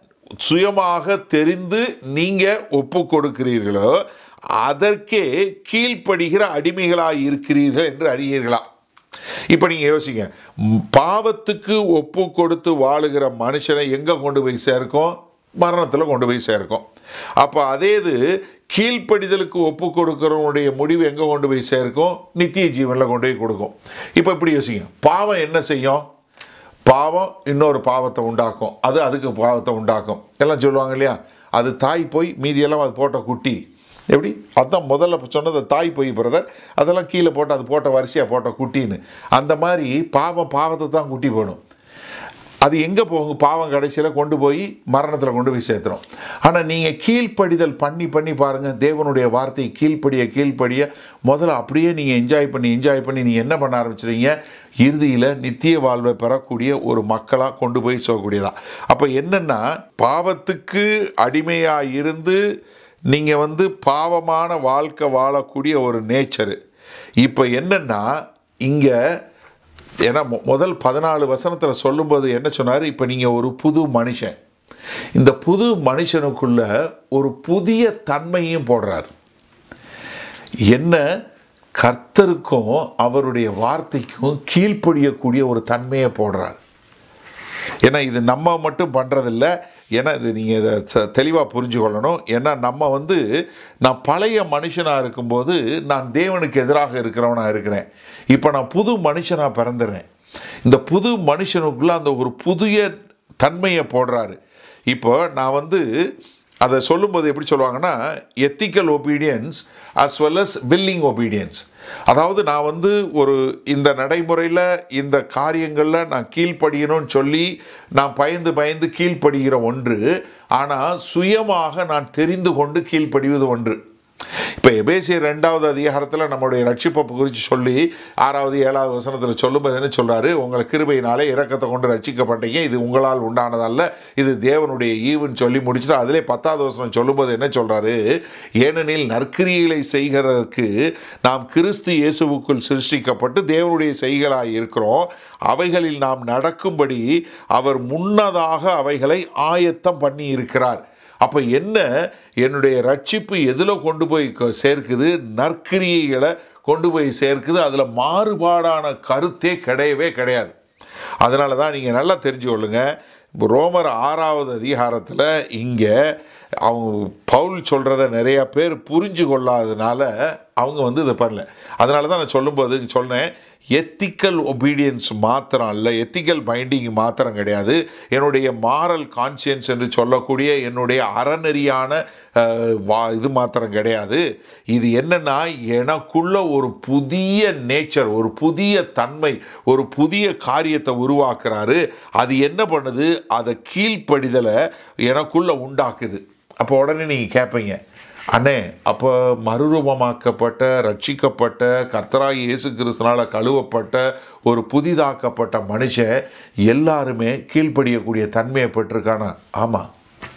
சுயமாக தெரிந்து நீங்க ஒப்பு கொடுக்கிறீர்களோ அதற்கே கீழ்ப்படுகிற அடிமைகளாய் இருக்கிறீர்கள் என்று அறியீர்களா இப்போ நீங்கள் யோசிங்க ம், பாவத்துக்கு ஒப்பு கொடுத்து வாழுகிற மனுஷனை எங்கே கொண்டு போய் சேர்க்கும் மரணத்தில் கொண்டு போய் சேர்க்கும் அப்போ அதே இது கீழ்ப்படிதலுக்கு ஒப்பு கொடுக்கிறவனுடைய முடிவு எங்கே கொண்டு போய் சேர்க்கும் நித்திய ஜீவனில் கொண்டு போய் கொடுக்கும் இப்போ இப்படி யோசிங்க பாவம் என்ன செய்யும் பாவம் இன்னொரு பாவத்தை உண்டாக்கும் அது அதுக்கு பாவத்தை உண்டாக்கும் எல்லாம் சொல்லுவாங்க இல்லையா அது தாய் போய் மீதியெல்லாம் அது போட்ட குட்டி எப்படி அதான் முதல்ல சொன்னது தாய் போய் பிரதர் அதெல்லாம் கீழே போட்டு அது போட்ட வரிசையாக போட்ட குட்டின்னு அந்த மாதிரி பாவம் பாவத்தை தான் குட்டி போடும் அது எங்கே போகும் பாவம் கடைசியில் கொண்டு போய் மரணத்தில் கொண்டு போய் சேர்த்துரும் ஆனால் நீங்கள் கீழ்ப்படிதல் பண்ணி பண்ணி பாருங்கள் தேவனுடைய வார்த்தையை கீழ்ப்படிய கீழ்ப்படிய முதல்ல அப்படியே நீங்கள் என்ஜாய் பண்ணி என்ஜாய் பண்ணி நீங்கள் என்ன பண்ண ஆரம்பிச்சிடுவீங்க இறுதியில் நித்திய வாழ்வை பெறக்கூடிய ஒரு மக்களாக கொண்டு போய் சொல்லக்கூடியதா அப்போ என்னென்னா பாவத்துக்கு அடிமையாக இருந்து நீங்கள் வந்து பாவமான வாழ்க்கை வாழக்கூடிய ஒரு நேச்சரு இப்போ என்னென்னா இங்கே ஏன்னா மு- முதல் பதினாலு வசனத்தில் சொல்லும்போது என்ன சொன்னார் இப்போ நீங்கள் ஒரு புது மனுஷன் இந்த புது மனுஷனுக்குள்ள ஒரு புதிய தன்மையும் போடுறார் என்ன கர்த்தருக்கும் அவருடைய வார்த்தைக்கும் கீழ்ப்படியக்கூடிய ஒரு தன்மையை போடுறார் ஏன்னா இது நம்ம மட்டும் பண்ணுறதில்ல ஏன்னா இது நீங்கள் இதை தெளிவாக புரிஞ்சுக்கொள்ளணும் ஏன்னா நம்ம வந்து நான் பழைய மனுஷனாக இருக்கும்போது நான் தேவனுக்கு எதிராக இருக்கிறவனாக இருக்கிறேன் இப்போ நான் புது மனுஷனாக பிறந்துறேன் இந்த புது மனுஷனுக்குள்ள அந்த ஒரு புதிய தன்மையை போடுறாரு இப்போ நான் வந்து அதை சொல்லும்போது எப்படி சொல்லுவாங்கன்னா ethical obedience as well as willing obedience அதாவது நான் வந்து ஒரு இந்த நடைமுறையில் இந்த காரியங்களில் நான் கீழ்ப்படியணும்னு சொல்லி நான் பயந்து பயந்து கீழ்ப்படுகிற ஒன்று ஆனால் சுயமாக நான் தெரிந்து கொண்டு கீழ்ப்படிவது ஒன்று இப்போ எபேசியர் ரெண்டாவது அதிகாரத்தில் நம்முடைய ரட்சிப்பை குறித்து சொல்லி ஆறாவது ஏழாவது வசனத்தில் சொல்லும்போது என்ன சொல்கிறாரு உங்களை கிருபையினாலே இரக்கத்தை கொண்டு ரட்சிக்கப்பட்டீங்க இது உங்களால் உண்டானதல்ல இது தேவனுடைய ஈவுன்னு சொல்லி முடிச்சுட்டு அதிலே பத்தாவது வசனம் சொல்லும்போது என்ன சொல்கிறாரு ஏனெனில் நற்கிரியைகளை செய்கிறதற்கு நாம் கிறிஸ்து இயேசுவுக்குள் சிருஷ்டிக்கப்பட்டு தேவனுடைய செய்களாய் இருக்கிறோம் அவைகளில் நாம் நடக்கும்படி அவர் முன்னதாக அவைகளை ஆயத்தம் பண்ணி இருக்கிறார் அப்போ என்ன என்னுடைய ரட்சிப்பு எதில் கொண்டு போய் க- சேர்க்குது நற்கிரியைகளை கொண்டு போய் சேர்க்குது அதில் மாறுபாடான கருத்தே கிடையவே கிடையாது அதனால தான் நீங்கள் நல்லா தெரிஞ்சு கொள்ளுங்க இப்போ ரோமர் ஆறாவது அதிகாரத்தில் இங்கே அவங்க பவுல் சொல்கிறத நிறையா பேர் புரிஞ்சு கொள்ளாததுனால அவங்க வந்து இதை பண்ணல அதனால தான் நான் சொல்லும்போது சொன்னேன் எத்திக்கல் ஒபீடியன்ஸ் மாத்திரம் அல்ல எத்திக்கல் பைண்டிங் மாத்திரம் கிடையாது என்னுடைய மாரல் கான்சியன்ஸ் என்று சொல்லக்கூடிய என்னுடைய அறநெறியான அஹ், வா இது மாத்திரம் கிடையாது இது என்னன்னா எனக்குள்ள ஒரு புதிய நேச்சர் ஒரு புதிய தன்மை ஒரு புதிய காரியத்தை உருவாக்குறாரு அது என்ன பண்ணுது அதை கீழ்ப்படிதலை எனக்குள்ள உண்டாக்குது அப்போ உடனே நீங்கள் கேட்பீங்க அண்ணே அப்போ மறுரூபமாக்கப்பட்ட ரட்சிக்கப்பட்ட கர்த்தராய் இயேசு கிறிஸ்துனால கழுவப்பட்ட ஒரு புதிதாக்கப்பட்ட மனுஷன் எல்லாருமே கீழ்ப்படியக்கூடிய தன்மையை பெற்றிருக்கானா ஆமாம்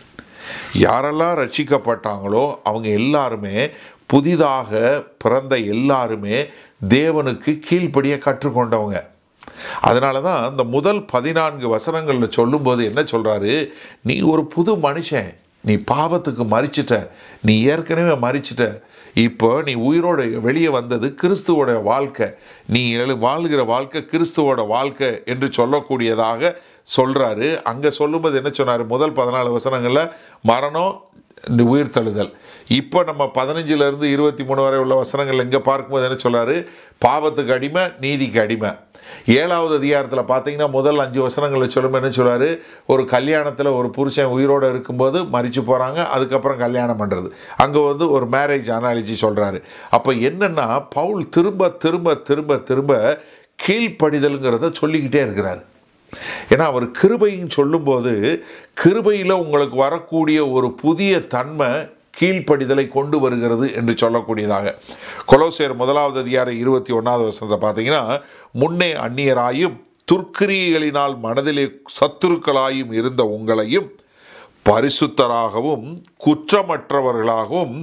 யாரெல்லாம் ரட்சிக்கப்பட்டாங்களோ அவங்க எல்லாருமே புதிதாக பிறந்த எல்லாருமே தேவனுக்கு கீழ்ப்படிய கற்றுக்கொண்டவங்க அதனால தான் இந்த முதல் பதினான்கு வசனங்களில் சொல்லும்போது என்ன சொல்கிறாரு நீ ஒரு புது மனுஷன் நீ பாவத்துக்கு மறிச்சிட்ட நீ ஏற்கனவே மறிச்சிட்ட இப்போ நீ உயிரோட வெளியே வந்தது கிறிஸ்துவோட வாழ்க்கை நீ எழு வாழ்கிற வாழ்க்கை கிறிஸ்துவோட வாழ்க்கை என்று சொல்லக்கூடியதாக சொல்கிறாரு அங்கே சொல்லும்போது என்ன சொன்னார் முதல் பதினாலு வசனங்களில் மரணம் இந்த உயிர் தழுதல் இப்போ நம்ம பதினஞ்சுலேருந்து இருபத்தி மூணு வரை உள்ள வசனங்கள் எங்கே பார்க்கும்போது என்ன சொல்றாரு பாவத்துக்கு அடிமை நீதிக்கு அடிமை ஏழாவது அதிகாரத்தில் பார்த்தீங்கன்னா முதல் அஞ்சு வசனங்களில் சொல்லும்போது என்ன சொல்றாரு ஒரு கல்யாணத்தில் ஒரு புருஷன் உயிரோடு இருக்கும்போது மறித்து போகிறாங்க அதுக்கப்புறம் கல்யாணம் பண்ணுறது அங்கே வந்து ஒரு மேரேஜ் அனாலஜி சொல்கிறாரு அப்போ என்னென்னா பவுல் திரும்ப திரும்ப திரும்ப திரும்ப கீழ்ப்படிதலுங்கிறத சொல்லிக்கிட்டே இருக்கிறார் ஏன்னா அவர் கிருபைன்னு சொல்லும்போது கிருபையில் உங்களுக்கு வரக்கூடிய ஒரு புதிய தன்மை கீழ்ப்படிதலை கொண்டு வருகிறது என்று சொல்லக்கூடியதாக கொலோசேர் முதலாவது அதிகாரம் இருபத்தி ஒன்றாவது வருஷத்தை பார்த்தீங்கன்னா முன்னே அந்நியராயும் துர்க்கிரியைகளினால் மனதிலே சத்துருக்களாயும் இருந்த உங்களையும் பரிசுத்தராகவும் குற்றமற்றவர்களாகவும்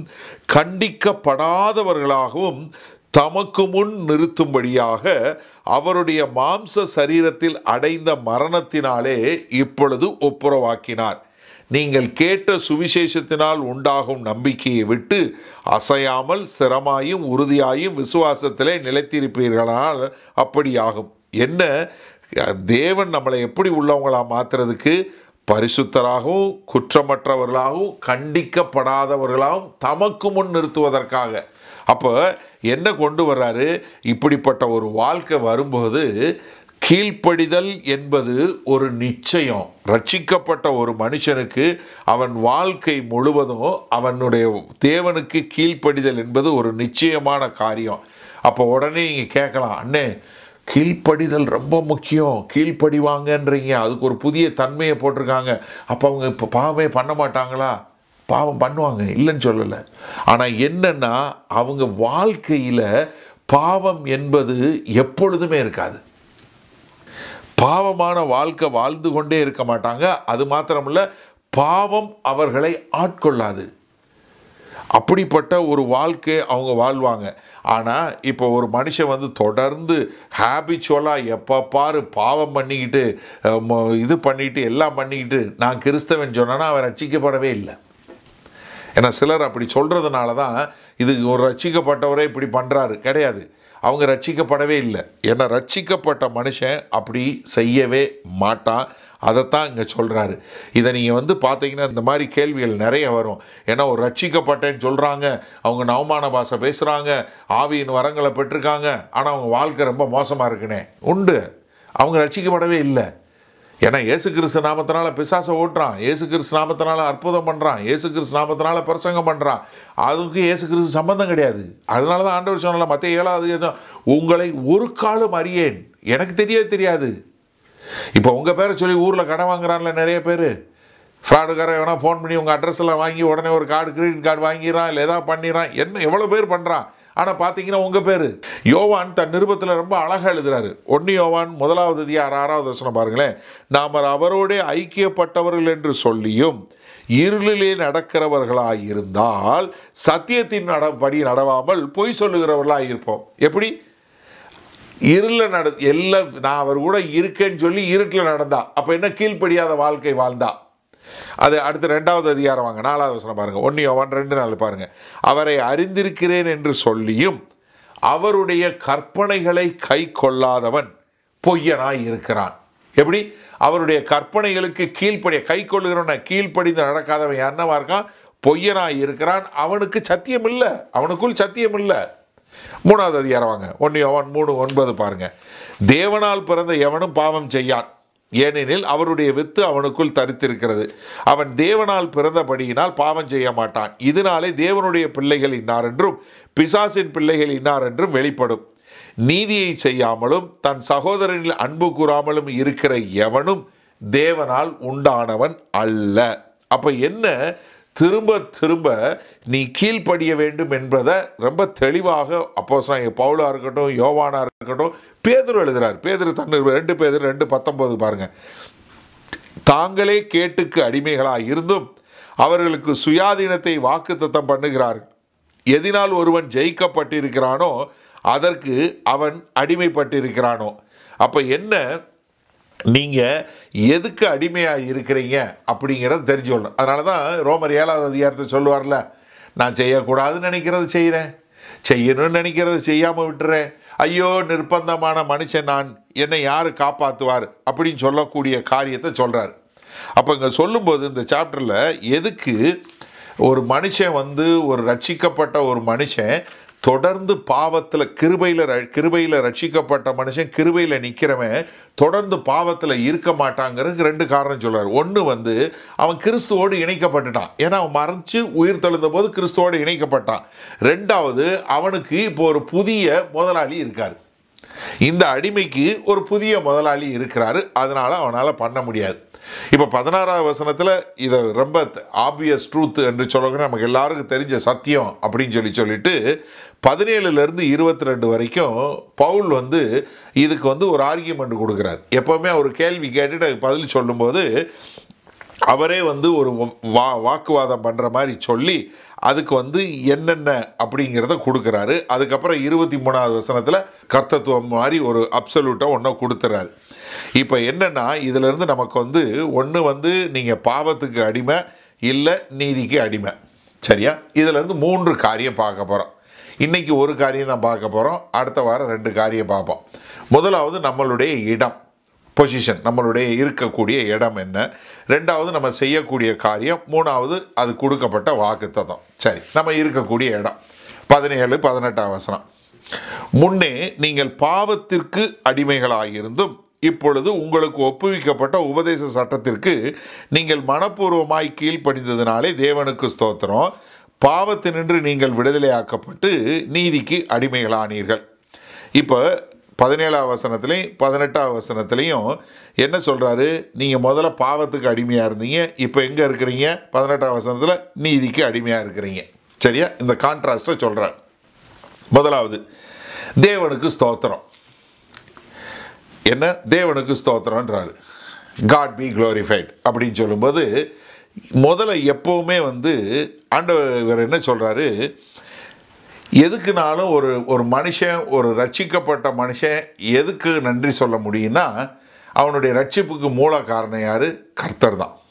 கண்டிக்கப்படாதவர்களாகவும் தமக்கு முன் நிறுத்தும்படியாக அவருடைய மாம்ச சரீரத்தில் அடைந்த மரணத்தினாலே இப்பொழுது ஒப்புரவாக்கினார் நீங்கள் கேட்ட சுவிசேஷத்தினால் உண்டாகும் நம்பிக்கையை விட்டு அசையாமல் ஸ்திரமாயும் உறுதியாயும் விசுவாசத்திலே நிலைத்திருப்பீர்களால் அப்படியாகும் என்ன தேவன் நம்மளை எப்படி உள்ளவங்களா மாத்துறதுக்கு பரிசுத்தராகவும் குற்றமற்றவர்களாகவும் கண்டிக்கப்படாதவர்களாகவும் தமக்கு முன் நிறுத்துவதற்காக அப்போ என்ன கொண்டு வர்றாரு இப்படிப்பட்ட ஒரு வாழ்க்கை வரும்போது கீழ்ப்படிதல் என்பது ஒரு நிச்சயம் ரட்சிக்கப்பட்ட ஒரு மனுஷனுக்கு அவன் வாழ்க்கை முழுவதும் அவனுடைய தேவனுக்கு கீழ்ப்படிதல் என்பது ஒரு நிச்சயமான காரியம் அப்போ உடனே நீங்கள் கேட்கலாம் அண்ணே கீழ்ப்படிதல் ரொம்ப முக்கியம் கீழ்ப்படிவாங்கன்றீங்க அதுக்கு ஒரு புதிய தன்மையை போட்டிருக்காங்க அப்போ அவங்க இப்போ பாவமே பண்ண மாட்டாங்களா பாவம் பண்ணுவாங்க இல்லைன்னு சொல்லலை ஆனால் என்னன்னா அவங்க வாழ்க்கையில் பாவம் என்பது எப்பொழுதுமே இருக்காது பாவமான வாழ்க்கை வாழ்ந்து கொண்டே இருக்க மாட்டாங்க அது மாத்திரமல்ல பாவம் அவர்களை ஆட்கொள்ளாது அப்படிப்பட்ட ஒரு வாழ்க்கை அவங்க வாழ்வாங்க ஆனால் இப்போ ஒரு மனுஷன் வந்து தொடர்ந்து ஹேபிச்சுவலாக எப்போ பாரு பாவம் பண்ணிக்கிட்டு அஹ், ம- இது பண்ணிக்கிட்டு எல்லாம் பண்ணிக்கிட்டு நான் கிறிஸ்தவன் சொன்னேன்னா அவன் ரட்சிக்கப்படவே இல்லை ஏன்னா சிலர் அப்படி சொல்கிறதுனால தான் இது ஒரு ரட்சிக்கப்பட்டவரே இப்படி பண்ணுறாரு கிடையாது அவங்க ரட்சிக்கப்படவே இல்லை ஏன்னா ரட்சிக்கப்பட்ட மனுஷன் அப்படி செய்யவே மாட்டான் அதைத்தான் இங்கே சொல்கிறாரு இதை நீங்கள் வந்து பார்த்தீங்கன்னா இந்த மாதிரி கேள்விகள் நிறைய வரும் ஏன்னா ஒரு ரட்சிக்கப்பட்டேன்னு சொல்கிறாங்க அவங்க நவமான பாஷை பேசுகிறாங்க ஆவியின் வரங்களை பெற்றிருக்காங்க ஆனால் அவங்க வாழ்க்கை ரொம்ப மோசமாக இருக்குனே உண்டு அவங்க ரட்சிக்கப்படவே இல்லை ஏன்னா இயேசு கிறிஸ்து நாமத்தினால பிசாசை ஓட்டுறான் இயேசு கிறிஸ்து நாமத்தினால அற்புதம் பண்ணுறான் இயேசு கிறிஸ்து நாமத்தினால பிரசங்கம் பண்ணுறான் அதுக்கு இயேசு கிறிஸ்து சம்பந்தம் கிடையாது அதனால தான் ஆண்டவர் சொன்னல மற்ற ஏழாவது ஏதோ உங்களை ஒரு காலம் அறியேன் எனக்கு தெரியவே தெரியாது இப்போ உங்கள் பேரை சொல்லி ஊரில் கடன் வாங்குறான்ல நிறைய பேர் ஃப்ராடுக்காரன் எவனா ஃபோன் பண்ணி உங்கள் அட்ரஸ் எல்லாம் வாங்கி உடனே ஒரு கார்டு கிரெடிட் கார்டு வாங்கிடுறான் இல்லை ஏதாவது பண்ணிடுறான் என்ன எவ்வளோ பேர் பண்ணுறான் ஆனால் பார்த்தீங்கன்னா உங்கள் பேர் யோவான் தன் நிருபத்தில் ரொம்ப அழகாக எழுதுறாரு ஒன்று யோவான் முதலாவது அதிகாரம் ஆறாவது வசனம் பாருங்களேன் நாம் அவரோடே ஐக்கியப்பட்டவர்கள் என்று சொல்லியும் இருளிலே நடக்கிறவர்களாய் இருந்தால் சத்தியத்தின் நடபடி நடவாமல் பொய் சொல்லுகிறவர்களாக இருப்போம் எப்படி இருளில் நட எல்லாம் நான் அவர் கூட இருக்கேன்னு சொல்லி இருட்டில் நடந்தா அப்போ என்ன கீழ்ப்படியாத வாழ்க்கை வாழ்ந்தா அது அடுத்து ரெண்டாவது அதிகாரம் வாங்க நாலாவது வசனம் பாருங்க ஒன்று யோவான் ரெண்டு நாள் பாருங்க அவரை அறிந்திருக்கிறேன் என்று சொல்லியும் அவருடைய கற்பனைகளை கை கொள்ளாதவன் பொய்யனாய் இருக்கிறான் எப்படி அவருடைய கற்பனைகளுக்கு கீழ்ப்படிய கை கொள்ளுகிறவன கீழ்ப்படிந்து நடக்காதவன் என்னவா இருக்கான் பொய்யனாய் இருக்கிறான் அவனுக்கு சத்தியம் இல்லை அவனுக்குள் சத்தியம் இல்லை மூணாவது அதிகாரம் வாங்க ஒன்று யோவான் மூணு ஒன்பது பாருங்க தேவனால் பிறந்த எவனும் பாவம் செய்யான் ஏனெனில் அவருடைய வித்து அவனுக்குள் தரித்திருக்கிறது அவன் தேவனால் பிறந்தபடியினால் பாவம் செய்ய மாட்டான் இதனாலே தேவனுடைய பிள்ளைகள் இன்னார் என்றும் பிசாசின் பிள்ளைகள் இன்னார் என்றும் வெளிப்படும் நீதியை செய்யாமலும் தன் சகோதரனில் அன்பு கூறாமலும் இருக்கிற எவனும் தேவனால் உண்டானவன் அல்ல அப்ப என்ன திரும்ப திரும்ப நீ கீழ்ப்படிய வேண்டும் என்பதை ரொம்ப தெளிவாக அப்போ பவுலா இருக்கட்டும் யோவானா இருக்கட்டும் பேதுரு எழுதுறார் பேதுரு தண்ணீர் ரெண்டு பேதுரு ரெண்டு பத்தொன்பது பாருங்க தாங்களே கேட்டுக்கு அடிமைகளாய் இருந்தும் அவர்களுக்கு சுயாதீனத்தை வாக்குத்தத்தம் பண்ணுகிறார்கள் எதினால் ஒருவன் ஜெயிக்கப்பட்டிருக்கிறானோ அதற்கு அவன் அடிமைப்பட்டிருக்கிறானோ அப்போ என்ன நீங்கள் எதுக்கு அடிமையாக இருக்கிறீங்க அப்படிங்கிறத தெரிஞ்சுக்கணும் அதனால தான் ரோமர் ஏழாவது அதிகாரத்தை சொல்லுவார்ல நான் செய்யக்கூடாதுன்னு நினைக்கிறது செய்கிறேன் செய்யணும்னு நினைக்கிறது செய்யாமல் விட்டுறேன் ஐயோ நிர்பந்தமான மனுஷன் நான் என்னை யார் காப்பாற்றுவார் அப்படின்னு சொல்லக்கூடிய காரியத்தை சொல்கிறார் அப்போ இங்கே சொல்லும்போது இந்த சாப்டரில் எதுக்கு ஒரு மனுஷன் வந்து ஒரு ரட்சிக்கப்பட்ட ஒரு மனுஷன் தொடர்ந்து பாவத்தில் கிருபையில் கிருபையில் ரட்சிக்கப்பட்ட மனுஷன் கிருபையில் நிற்கிறவன் தொடர்ந்து பாவத்தில் இருக்க மாட்டாங்கிறதுக்கு ரெண்டு காரணம் சொல்றார் ஒன்று வந்து அவன் கிறிஸ்துவோடு இணைக்கப்பட்டுட்டான் ஏன்னா அவன் மறைச்சு உயிர் தெழுந்த போது கிறிஸ்துவோடு இணைக்கப்பட்டான் ரெண்டாவது அவனுக்கு இப்போ ஒரு புதிய முதலாளி இருக்கார் இந்த அடிமைக்கு ஒரு புதிய முதலாளி இருக்கிறாரு அதனால அவனால் பண்ண முடியாது இப்போ பதினாறாவது வசனத்தில் இதை ரொம்ப ஆப்வியஸ் ட்ரூத் என்று சொல்லக்கூடிய நமக்கு எல்லாருக்கும் தெரிஞ்ச சத்தியம் அப்படின்னு சொல்லி சொல்லிட்டு பதினேழுலேருந்து இருபத்தி ரெண்டு வரைக்கும் பவுல் வந்து இதுக்கு வந்து ஒரு ஆர்கியூமெண்ட் கொடுக்குறார் எப்போவுமே ஒரு கேள்வி கேட்டுட்டு அதுக்கு பதில் சொல்லும்போது அவரே வந்து ஒரு வா வாக்குவாதம் பண்ணுற மாதிரி சொல்லி அதுக்கு வந்து என்னென்ன அப்படிங்கிறத கொடுக்குறாரு அதுக்கப்புறம் இருபத்தி மூணாவது வசனத்தில் கர்த்தத்துவம் மாதிரி ஒரு அப்சல்யூட்டை ஒன்றை கொடுத்துறாரு இப்போ என்னென்னா இதிலிருந்து நமக்கு வந்து ஒன்று வந்து நீங்கள் பாவத்துக்கு அடிமை இல்லை நீதிக்கு அடிமை சரியா இதிலிருந்து மூன்று காரியம் பார்க்க போகிறோம் இன்றைக்கி ஒரு காரியம் தான் பார்க்க போகிறோம் அடுத்த வாரம் ரெண்டு காரியம் பார்ப்போம் முதலாவது நம்மளுடைய இடம் பொசிஷன் நம்மளுடைய இருக்கக்கூடிய இடம் என்ன ரெண்டாவது நம்ம செய்யக்கூடிய காரியம் மூணாவது அது கொடுக்கப்பட்ட வாக்குத்தத்தம் சரி நம்ம இருக்கக்கூடிய இடம் பதினேழு பதினெட்டாம் வசனம் முன்னே நீங்கள் பாவத்திற்கு அடிமைகளாயிருந்தும் இப்பொழுது உங்களுக்கு ஒப்புவிக்கப்பட்ட உபதேச சட்டத்திற்கு நீங்கள் மனப்பூர்வமாய் கீழ்ப்படிந்ததினாலே தேவனுக்கு ஸ்தோத்திரம் பாவத்தினின்று நீங்கள் விடுதலையாக்கப்பட்டு நீதிக்கு அடிமைகளானீர்கள் இப்போ பதினேழாம் வசனத்துலையும் பதினெட்டாம் வசனத்துலையும் என்ன சொல்கிறாரு நீங்கள் முதல்ல பாவத்துக்கு அடிமையாக இருந்தீங்க இப்போ எங்கே இருக்கிறீங்க பதினெட்டாம் வசனத்தில் நீதிக்கு அடிமையாக இருக்கிறீங்க சரியா இந்த கான்ட்ராஸ்ட்டை சொல்கிறார் முதலாவது தேவனுக்கு ஸ்தோத்திரம் என்ன தேவனுக்கு ஸ்தோத்திரன்றாரு காட் பி glorified அப்படின்னு சொல்லும்போது முதல்ல எப்போவுமே வந்து ஆண்டவர் என்ன சொல்கிறாரு எதுக்குனாலும் ஒரு ஒரு மனுஷன் ஒரு ரட்சிக்கப்பட்ட மனுஷன் எதுக்கு நன்றி சொல்ல முடியும்னா அவனுடைய ரட்சிப்புக்கு மூல காரணம் யார் கர்த்தர் தான்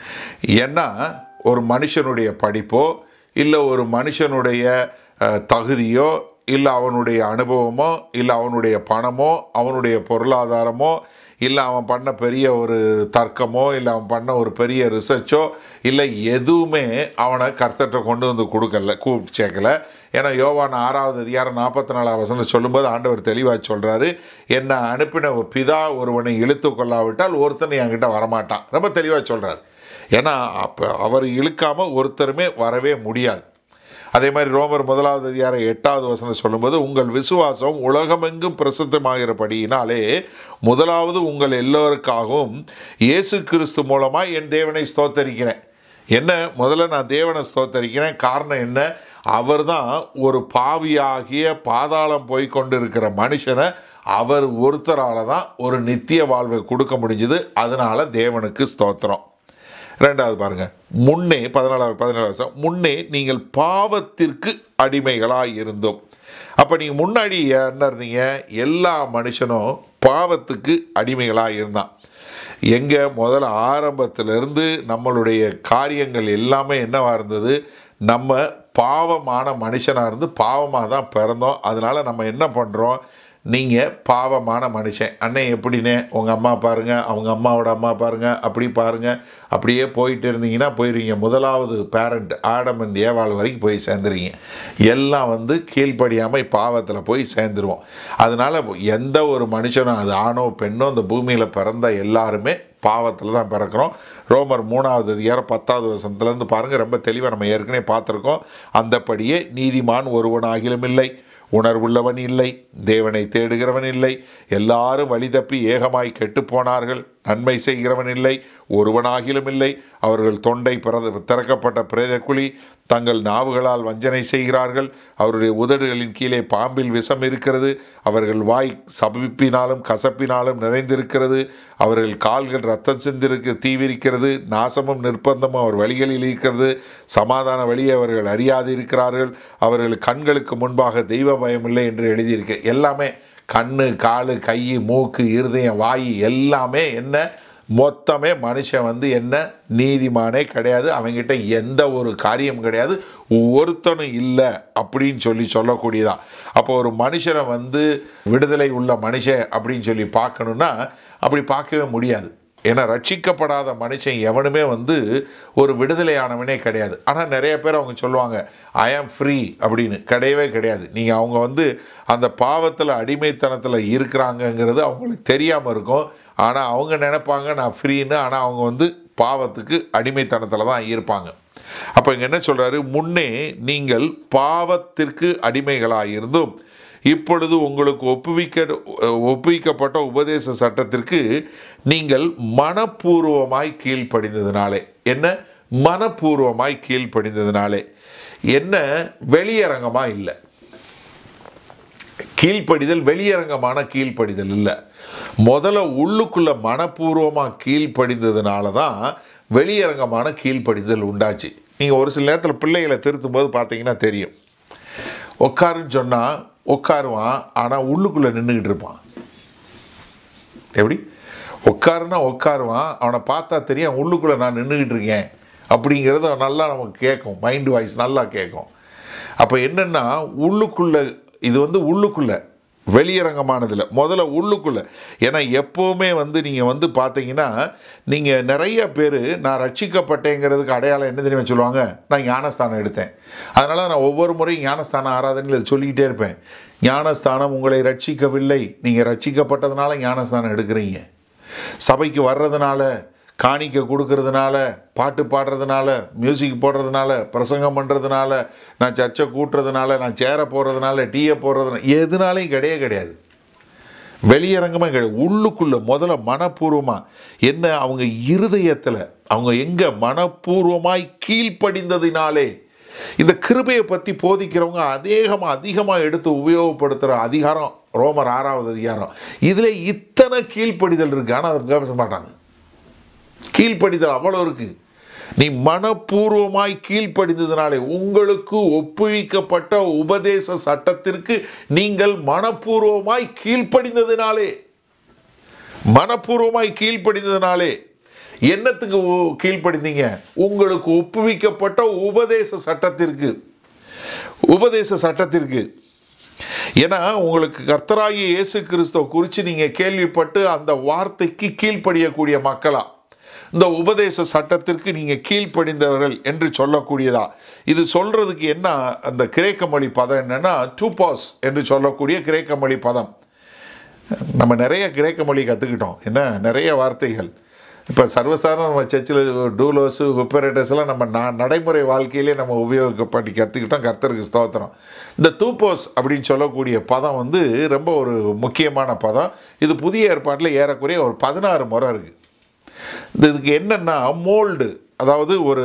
ஏன்னா ஒரு மனுஷனுடைய படிப்போ இல்லை ஒரு மனுஷனுடைய அஹ், தகுதியோ இல்லை அவனுடைய அனுபவமோ இல்லை அவனுடைய பணமோ அவனுடைய பொருளாதாரமோ இல்லை அவன் பண்ண பெரிய ஒரு தர்க்கமோ இல்லை அவன் பண்ண ஒரு பெரிய ரிசர்ச்சோ இல்லை எதுவுமே அவனை கர்த்தர்கிட்ட கொண்டு வந்து கொடுக்கல கூப்பிட்டு சேர்க்கல ஏன்னா யோவான் ஆறாவது அதிகாரம் நாற்பத்தி நாலாவது வசனம் சொல்லும்போது ஆண்டவர் தெளிவாக சொல்கிறாரு என்னை அனுப்பின பிதா ஒருவனை இழுத்து கொள்ளாவிட்டால் ஒருத்தன் என்கிட்ட வரமாட்டான் ரொம்ப தெளிவாக சொல்கிறார் ஏன்னா அப்போ அவர் இழுக்காமல் ஒருத்தருமே வரவே முடியாது அதே மாதிரி ரோமர் முதலாவது அதிகாரம் எட்டாவது வசனம் சொல்லும்போது உங்கள் விசுவாசம் உலகமெங்கும் பிரசித்தமாகிறபடியினாலே முதலாவது உங்கள் எல்லோருக்காகவும் இயேசு கிறிஸ்து மூலமாக என் தேவனை ஸ்தோத்தரிக்கிறேன் என்ன முதல்ல நான் தேவனை ஸ்தோத்தரிக்கிறேன் காரணம் என்ன அவர் தான் ஒரு பாவியாகிய பாதாளம் போய் கொண்டிருக்கிற மனுஷனை அவர் ஒருத்தரால் தான் ஒரு நித்திய வாழ்வை கொடுக்க முடிஞ்சுது அதனால தேவனுக்கு ஸ்தோத்திரம் ரெண்டாவது பாருங்க முன்னே பதினாலாவது பதினேழாவது வருஷம் முன்னே நீங்கள் பாவத்திற்கு அடிமைகளாக இருந்தோம் அப்போ நீங்கள் முன்னாடி என்ன இருந்தீங்க எல்லா மனுஷனும் பாவத்துக்கு அடிமைகளாக இருந்தான் எங்கே முதல்ல ஆரம்பத்திலிருந்து நம்மளுடைய காரியங்கள் எல்லாமே என்னவா இருந்தது நம்ம பாவமான மனுஷனாக இருந்து பாவமாக தான் பிறந்தோம் அதனால் நம்ம என்ன பண்ணுறோம் நீங்கள் பாவமான மனுஷன் அண்ணன் எப்படின்னே உங்கள் அம்மா பாருங்கள் அவங்க அம்மாவோட அம்மா பாருங்கள் அப்படி பாருங்கள் அப்படியே போயிட்டு இருந்தீங்கன்னா போயிடுவீங்க முதலாவது பேரண்ட் ஆடம் அண்ட் ஏவாள் வரைக்கும் போய் சேர்ந்துருவீங்க எல்லாம் வந்து கீழ்ப்படியாமல் பாவத்தில் போய் சேர்ந்துருவோம் அதனால் எந்த ஒரு மனுஷனும் அது ஆணோ பெண்ணோ இந்த பூமியில் பிறந்த எல்லாருமே பாவத்தில் தான் பிறக்கிறோம் ரோமர் மூணாவது அதிகாரம் பத்தாவது வசனத்துலேருந்து பாருங்கள் ரொம்ப தெளிவாக நம்ம ஏற்கனவே பார்த்துருக்கோம் அந்தப்படியே நீதிமான் ஒருவன் ஆகிலும் இல்லை உணர்வுள்ளவன் இல்லை தேவனை தேடுகிறவன் இல்லை எல்லாரும் வழி தப்பி ஏகமாய் கெட்டுப் போனார்கள் நன்மை செய்கிறவன் இல்லை ஒருவனாகிலும் இல்லை அவர்கள் தொண்டை பிறந்த திறக்கப்பட்ட பிரேத குழி தங்கள் நாவுகளால் வஞ்சனை செய்கிறார்கள் அவருடைய உதடுகளின் கீழே பாம்பில் விஷம் இருக்கிறது அவர்கள் வாய் சபிப்பினாலும் கசப்பினாலும் நிறைந்திருக்கிறது அவர்கள் கால்கள் ரத்தம் சிந்திருக்கு தீவிரிக்கிறது நாசமும் நிர்பந்தமும் அவர் வழிகளில் இருக்கிறது சமாதான வழியை அவர்கள் அறியாது இருக்கிறார்கள் அவர்கள் கண்களுக்கு முன்பாக தெய்வ பயமில்லை என்று எழுதியிருக்கு எல்லாமே கண்ணு காலு கை மூக்கு இருதயம் வாய் எல்லாமே என்ன மொத்தமே மனுஷன் வந்து என்ன நீதிமானே கிடையாது அவங்ககிட்ட எந்த ஒரு காரியம் கிடையாது ஒருத்தனும் இல்லை அப்படின்னு சொல்லி சொல்லக்கூடியதான் அப்போ ஒரு மனுஷனை வந்து விடுதலை உள்ள மனுஷன் அப்படின்னு சொல்லி பார்க்கணுன்னா அப்படி பார்க்கவே முடியாது ஏன்னா ரட்சிக்கப்படாத மனுஷன் எவனுமே வந்து ஒரு விடுதலையானவனே கிடையாது ஆனால் நிறைய பேர் அவங்க சொல்லுவாங்க ஐ ஆம் ஃப்ரீ அப்படின்னு கிடையவே கிடையாது நீங்கள் அவங்க வந்து அந்த பாவத்தில் அடிமைத்தனத்தில் இருக்கிறாங்கங்கிறது அவங்களுக்கு தெரியாமல் இருக்கும் ஆனால் அவங்க நினைப்பாங்க நான் ஃப்ரீன்னு ஆனால் அவங்க வந்து பாவத்துக்கு அடிமைத்தனத்தில் தான் இருப்பாங்க அப்போ இங்கே என்ன சொல்கிறாரு முன்னே நீங்கள் பாவத்திற்கு அடிமைகளாக இருந்தும் இப்பொழுது உங்களுக்கு ஒப்புவிக்க ஒப்புவிக்கப்பட்ட உபதேச சட்டத்திற்கு நீங்கள் மனப்பூர்வமாய் கீழ்ப்படிந்ததினாலே என்ன மனப்பூர்வமாய் கீழ்ப்படிந்ததினாலே என்ன வெளியரங்கமாக இல்லை கீழ்ப்படிதல் வெளியரங்கமான கீழ்ப்படிதல் இல்லை முதல்ல உள்ளுக்குள்ள மனப்பூர்வமாக கீழ்ப்படிந்ததுனால தான் வெளியரங்கமான கீழ்ப்படிதல் உண்டாச்சு நீங்கள் ஒரு சில நேரத்தில் பிள்ளைகளை திருத்தும் போது பார்த்தீங்கன்னா தெரியும் உட்காருன்னு சொன்னால் உட்காருவான் ஆனால் உள்ளுக்குள்ளே நின்றுக்கிட்டு இருப்பான் எப்படி உட்காருன்னா உட்காருவான் அவனை பார்த்தா தெரியும் உள்ளுக்குள்ளே நான் நின்றுக்கிட்டு இருக்கேன் அப்படிங்கிறது நல்லா நமக்கு கேட்கும் மைண்ட் வாய்ஸ் நல்லா கேட்கும் அப்போ என்னென்னா உள்ளுக்குள்ளே இது வந்து உள்ளுக்குள்ளே வெளியரங்கமானதில்லை முதல்ல உள்ளுக்குள்ளே ஏன்னா எப்போவுமே வந்து நீங்கள் வந்து பார்த்தீங்கன்னா நீங்கள் நிறைய பேர் நான் ரட்சிக்கப்பட்டேங்கிறதுக்கு அடையாளம் என்ன தெரியுமா சொல்லுவாங்க நான் ஞானஸ்தானம் எடுத்தேன் அதனால் நான் ஒவ்வொரு முறையும் ஞானஸ்தானம் ஆராதனையில் இதை சொல்லிக்கிட்டே இருப்பேன் ஞானஸ்தானம் உங்களை ரட்சிக்கவில்லை நீங்கள் ரட்சிக்கப்பட்டதுனால ஞானஸ்தானம் எடுக்கிறீங்க சபைக்கு வர்றதுனால காணிக்க கொடுக்கறதுனால பாட்டு பாடுறதுனால மியூசிக் போடுறதுனால பிரசங்கம் பண்ணுறதுனால நான் சர்ச்சை கூட்டுறதுனால நான் சேரை போடுறதுனால டீயை போடுறதுனால எதுனாலையும் கிடையவே கிடையாது வெளியரங்கமாக கிடையாது உள்ளுக்குள்ள முதல்ல மனப்பூர்வமாக என்ன அவங்க இருதயத்தில் அவங்க எங்கே மனப்பூர்வமாய் கீழ்ப்படிந்ததினாலே இந்த கிருபையை பற்றி போதிக்கிறவங்க அதிகமாக அதிகமாக எடுத்து உபயோகப்படுத்துகிற அதிகாரம் ரோமர் ஆறாவது அதிகாரம் இதில் இத்தனை கீழ்ப்படிதல் இருக்குது ஆனால் அதை பேச மாட்டாங்க கீழ்ப்படிதல் அவ்வளோ இருக்கு நீ மனப்பூர்வமாய் கீழ்ப்படிந்ததினாலே உங்களுக்கு ஒப்புவிக்கப்பட்ட உபதேச சட்டத்திற்கு நீங்கள் மனப்பூர்வமாய் கீழ்ப்படிந்ததினாலே மனப்பூர்வமாய் கீழ்ப்படிந்ததினாலே என்னத்துக்கு ஒ- கீழ்ப்படிந்தீங்க உங்களுக்கு ஒப்புவிக்கப்பட்ட உபதேச சட்டத்திற்கு உபதேச சட்டத்திற்கு ஏன்னா உங்களுக்கு கர்த்தராகிய இயேசு கிறிஸ்துவ குறித்து நீங்கள் கேள்விப்பட்டு அந்த வார்த்தைக்கு கீழ்ப்படியக்கூடிய மக்களா இந்த உபதேச சட்டத்திற்கு நீங்கள் கீழ்ப்படிந்தவர்கள் என்று சொல்லக்கூடியதா இது சொல்றதுக்கு என்ன அந்த கிரேக்க மொழி பதம் என்னன்னா டூபாஸ் என்று சொல்லக்கூடிய கிரேக்க மொழி பதம் நம்ம நிறைய கிரேக்க மொழி கற்றுக்கிட்டோம் என்ன நிறைய வார்த்தைகள் இப்போ சர்வசாதாரண நம்ம சர்ச்சில் டூலோஸு ஹுப்பரேட்டஸ் எல்லாம் நம்ம ந நடைமுறை வாழ்க்கையிலே நம்ம உபயோகப்பட்டு கற்றுக்கிட்டோம் கர்த்தருக்கு ஸ்தோத்திரம் இந்த தூப்போஸ் அப்படின்னு சொல்லக்கூடிய பதம் வந்து ரொம்ப ஒரு முக்கியமான பதம் இது புதிய ஏற்பாட்டில் ஏறக்குறைய ஒரு பதினாறு முறை இருக்குது இந்த இதுக்கு என்னென்னா மோல்டு அதாவது ஒரு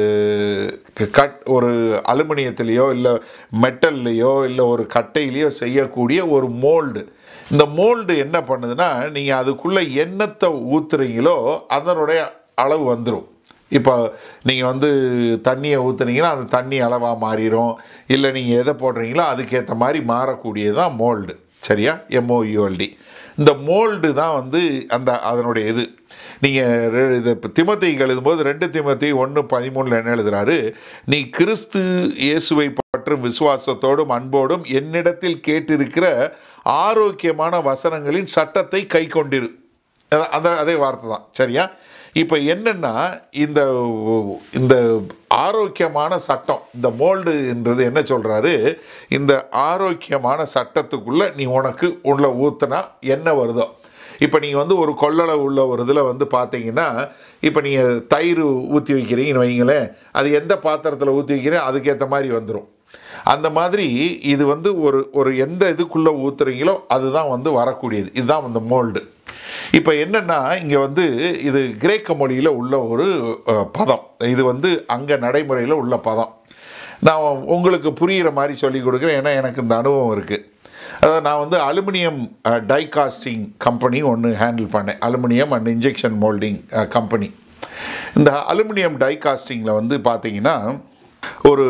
க- கட் ஒரு அலுமினியத்திலேயோ இல்லை மெட்டல்லையோ இல்லை ஒரு கட்டையிலையோ செய்யக்கூடிய ஒரு மோல்டு இந்த மோல்டு என்ன பண்ணுதுன்னா நீங்கள் அதுக்குள்ளே எண்ணத்தை ஊற்றுறீங்களோ அதனுடைய அளவு வந்துடும் இப்போ நீங்கள் வந்து தண்ணியை ஊற்றுனீங்கன்னா அந்த தண்ணி அளவாக மாறிடும் இல்லை நீங்கள் எதை போடுறீங்களோ அதுக்கேற்ற மாதிரி மாறக்கூடியது தான் மோல்டு சரியா எம்ஓஇஓல்டி இந்த மோல்டு தான் வந்து அந்த அதனுடைய இது நீங்கள் இது இப்போ திமத்தைக்கு எழுதும்போது ரெண்டு திமத்தை ஒன்று பதிமூணில் என்ன எழுதுறாரு நீ கிறிஸ்து இயேசுவை பற்றும் விசுவாசத்தோடும் அன்போடும் என்னிடத்தில் கேட்டிருக்கிற ஆரோக்கியமான வசனங்களின் சட்டத்தை கை கொண்டிரு அத- அந்த அதே வார்த்தை தான் சரியா இப்போ என்னென்னா இந்த இந்த ஆரோக்கியமான சட்டம் இந்த மோல்டுன்றது என்ன சொல்கிறாரு இந்த ஆரோக்கியமான சட்டத்துக்குள்ளே நீ உனக்கு உள்ள ஊற்றுனா என்ன வருதோ இப்போ நீங்கள் வந்து ஒரு கொள்ளளவு உள்ள ஒரு இதில் வந்து பார்த்தீங்கன்னா இப்போ நீங்கள் தயிர் ஊற்றி வைக்கிறீங்கன்னு வைங்களேன் அது எந்த பாத்திரத்தில் ஊற்றி வைக்கிறீங்க அதுக்கேற்ற மாதிரி வந்துடும் அந்த மாதிரி இது வந்து ஒரு ஒரு எந்த இதுக்குள்ளே ஊற்றுறீங்களோ அதுதான் வந்து வரக்கூடியது இதுதான் அந்த மோல்டு இப்போ என்னென்னா இங்கே வந்து இது கிரேக்க மொழியில் உள்ள ஒரு அஹ், பதம் இது வந்து அங்கே நடைமுறையில் உள்ள பதம் நான் உங்களுக்கு புரிகிற மாதிரி சொல்லி கொடுக்குறேன் ஏன்னா எனக்கு இந்த அனுபவம் இருக்குது அதாவது நான் வந்து அலுமினியம் டை காஸ்டிங் கம்பெனி ஒன்று ஹேண்டில் பண்ணேன் aluminium and injection moulding company இந்த அலுமினியம் டை காஸ்டிங்கில் வந்து பார்த்தீங்கன்னா ஒரு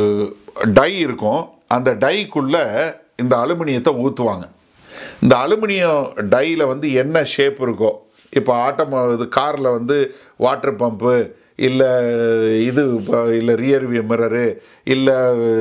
டை இருக்கும் அந்த டைக்குள்ளே இந்த அலுமினியத்தை ஊற்றுவாங்க இந்த அலுமினியம் டையில் வந்து என்ன ஷேப் இருக்கோ இப்போ ஆட்டம் இது காரில் வந்து வாட்டர் பம்பு இல்லை இது ப- இல்லை ரியர் வியூ மிரரு இல்லை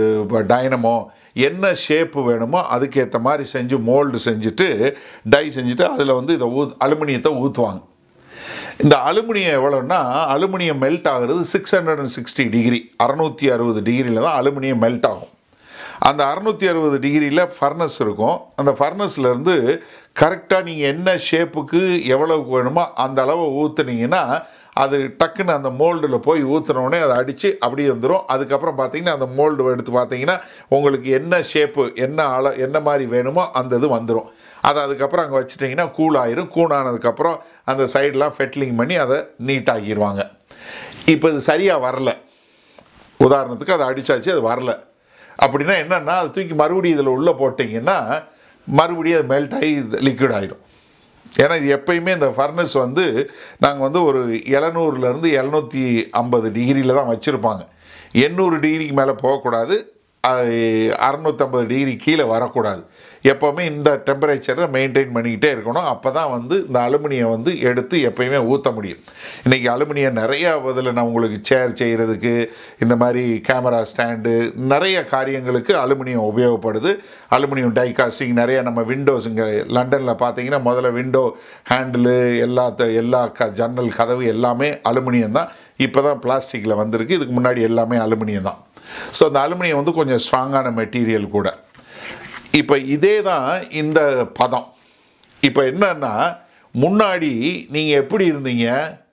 டைனமோ என்ன ஷேப்பு வேணுமோ அதுக்கேற்ற மாதிரி செஞ்சு மோல்டு செஞ்சுட்டு டை செஞ்சுட்டு அதில் வந்து இதை ஊ அலுமினியத்தை ஊற்றுவாங்க இந்த அலுமினியம் எவ்வளோன்னா அலுமினியம் மெல்ட் ஆகுறது six hundred and sixty degree அறநூற்றி அறுபது டிகிரியில் தான் அலுமினியம் மெல்ட் ஆகும் அந்த அறநூற்றி அறுபது டிகிரியில் ஃபர்னஸ் இருக்கும் அந்த ஃபர்னஸ்லேருந்து கரெக்டாக நீங்கள் என்ன ஷேப்புக்கு எவ்வளவுக்கு வேணுமோ அந்த அளவை ஊற்றுனீங்கன்னா அது டக்குன்னு அந்த மோல்டில் போய் ஊற்றுனோடனே அதை அடித்து அப்படியே வந்துடும் அதுக்கப்புறம் பார்த்தீங்கன்னா அந்த மோல்டு எடுத்து பார்த்தீங்கன்னா உங்களுக்கு என்ன ஷேப்பு என்ன அள என்ன மாதிரி வேணுமோ அந்த இது வந்துடும் அதை அதுக்கப்புறம் அங்கே வச்சுட்டிங்கன்னா கூல் ஆயிரும் கூல் ஆனதுக்கப்புறம் அந்த சைடெலாம் ஃபெட்லிங் பண்ணி அதை நீட்டாக்கிடுவாங்க இப்போ இது சரியாக வரல உதாரணத்துக்கு அதை அடிச்சாச்சு அது வரல அப்படின்னா என்னென்னா அது தூக்கி மறுபடியும் இதில் உள்ளே போட்டிங்கன்னா மறுபடியும் அது மெல்ட் ஆகி லிக்விட் ஆகிடும் ஏன்னா இது எப்பயுமே இந்த ஃபர்னஸ் வந்து நாங்கள் வந்து ஒரு எழுநூறுலேருந்து எழுநூற்றி ஐம்பது டிகிரியில் தான் வச்சுருப்பாங்க எண்ணூறு டிகிரிக்கு மேலே போகக்கூடாது அறநூற்றம்பது டிகிரி கீழே வரக்கூடாது எப்போவுமே இந்த டெம்பரேச்சரை மெயின்டைன் பண்ணிக்கிட்டே இருக்கணும் அப்போ தான் வந்து இந்த அலுமினியம் வந்து எடுத்து எப்பயுமே ஊற்ற முடியும் இன்றைக்கி அலுமினியம் நிறையா இதில் நான் உங்களுக்கு சேர் செய்கிறதுக்கு இந்த மாதிரி கேமரா ஸ்டாண்டு நிறைய காரியங்களுக்கு அலுமினியம் உபயோகப்படுது அலுமினியம் டை காஸ்டிங் நிறைய நம்ம விண்டோஸ் இங்கே லண்டனில் பார்த்தீங்கன்னா முதல்ல விண்டோ ஹேண்டிலு எல்லா த- எல்லா க ஜன்னல் கதவு எல்லாமே அலுமினியம் தான் இப்போ தான் பிளாஸ்டிக்கில் வந்திருக்கு இதுக்கு முன்னாடி எல்லாமே அலுமினியம் தான் ஸோ அந்த அலுமினியம் வந்து கொஞ்சம் ஸ்ட்ராங்கான மெட்டீரியல் கூட இப்போ இதே தான் இந்த பதம் இப்போ என்னன்னா முன்னாடி நீங்கள் எப்படி இருந்தீங்க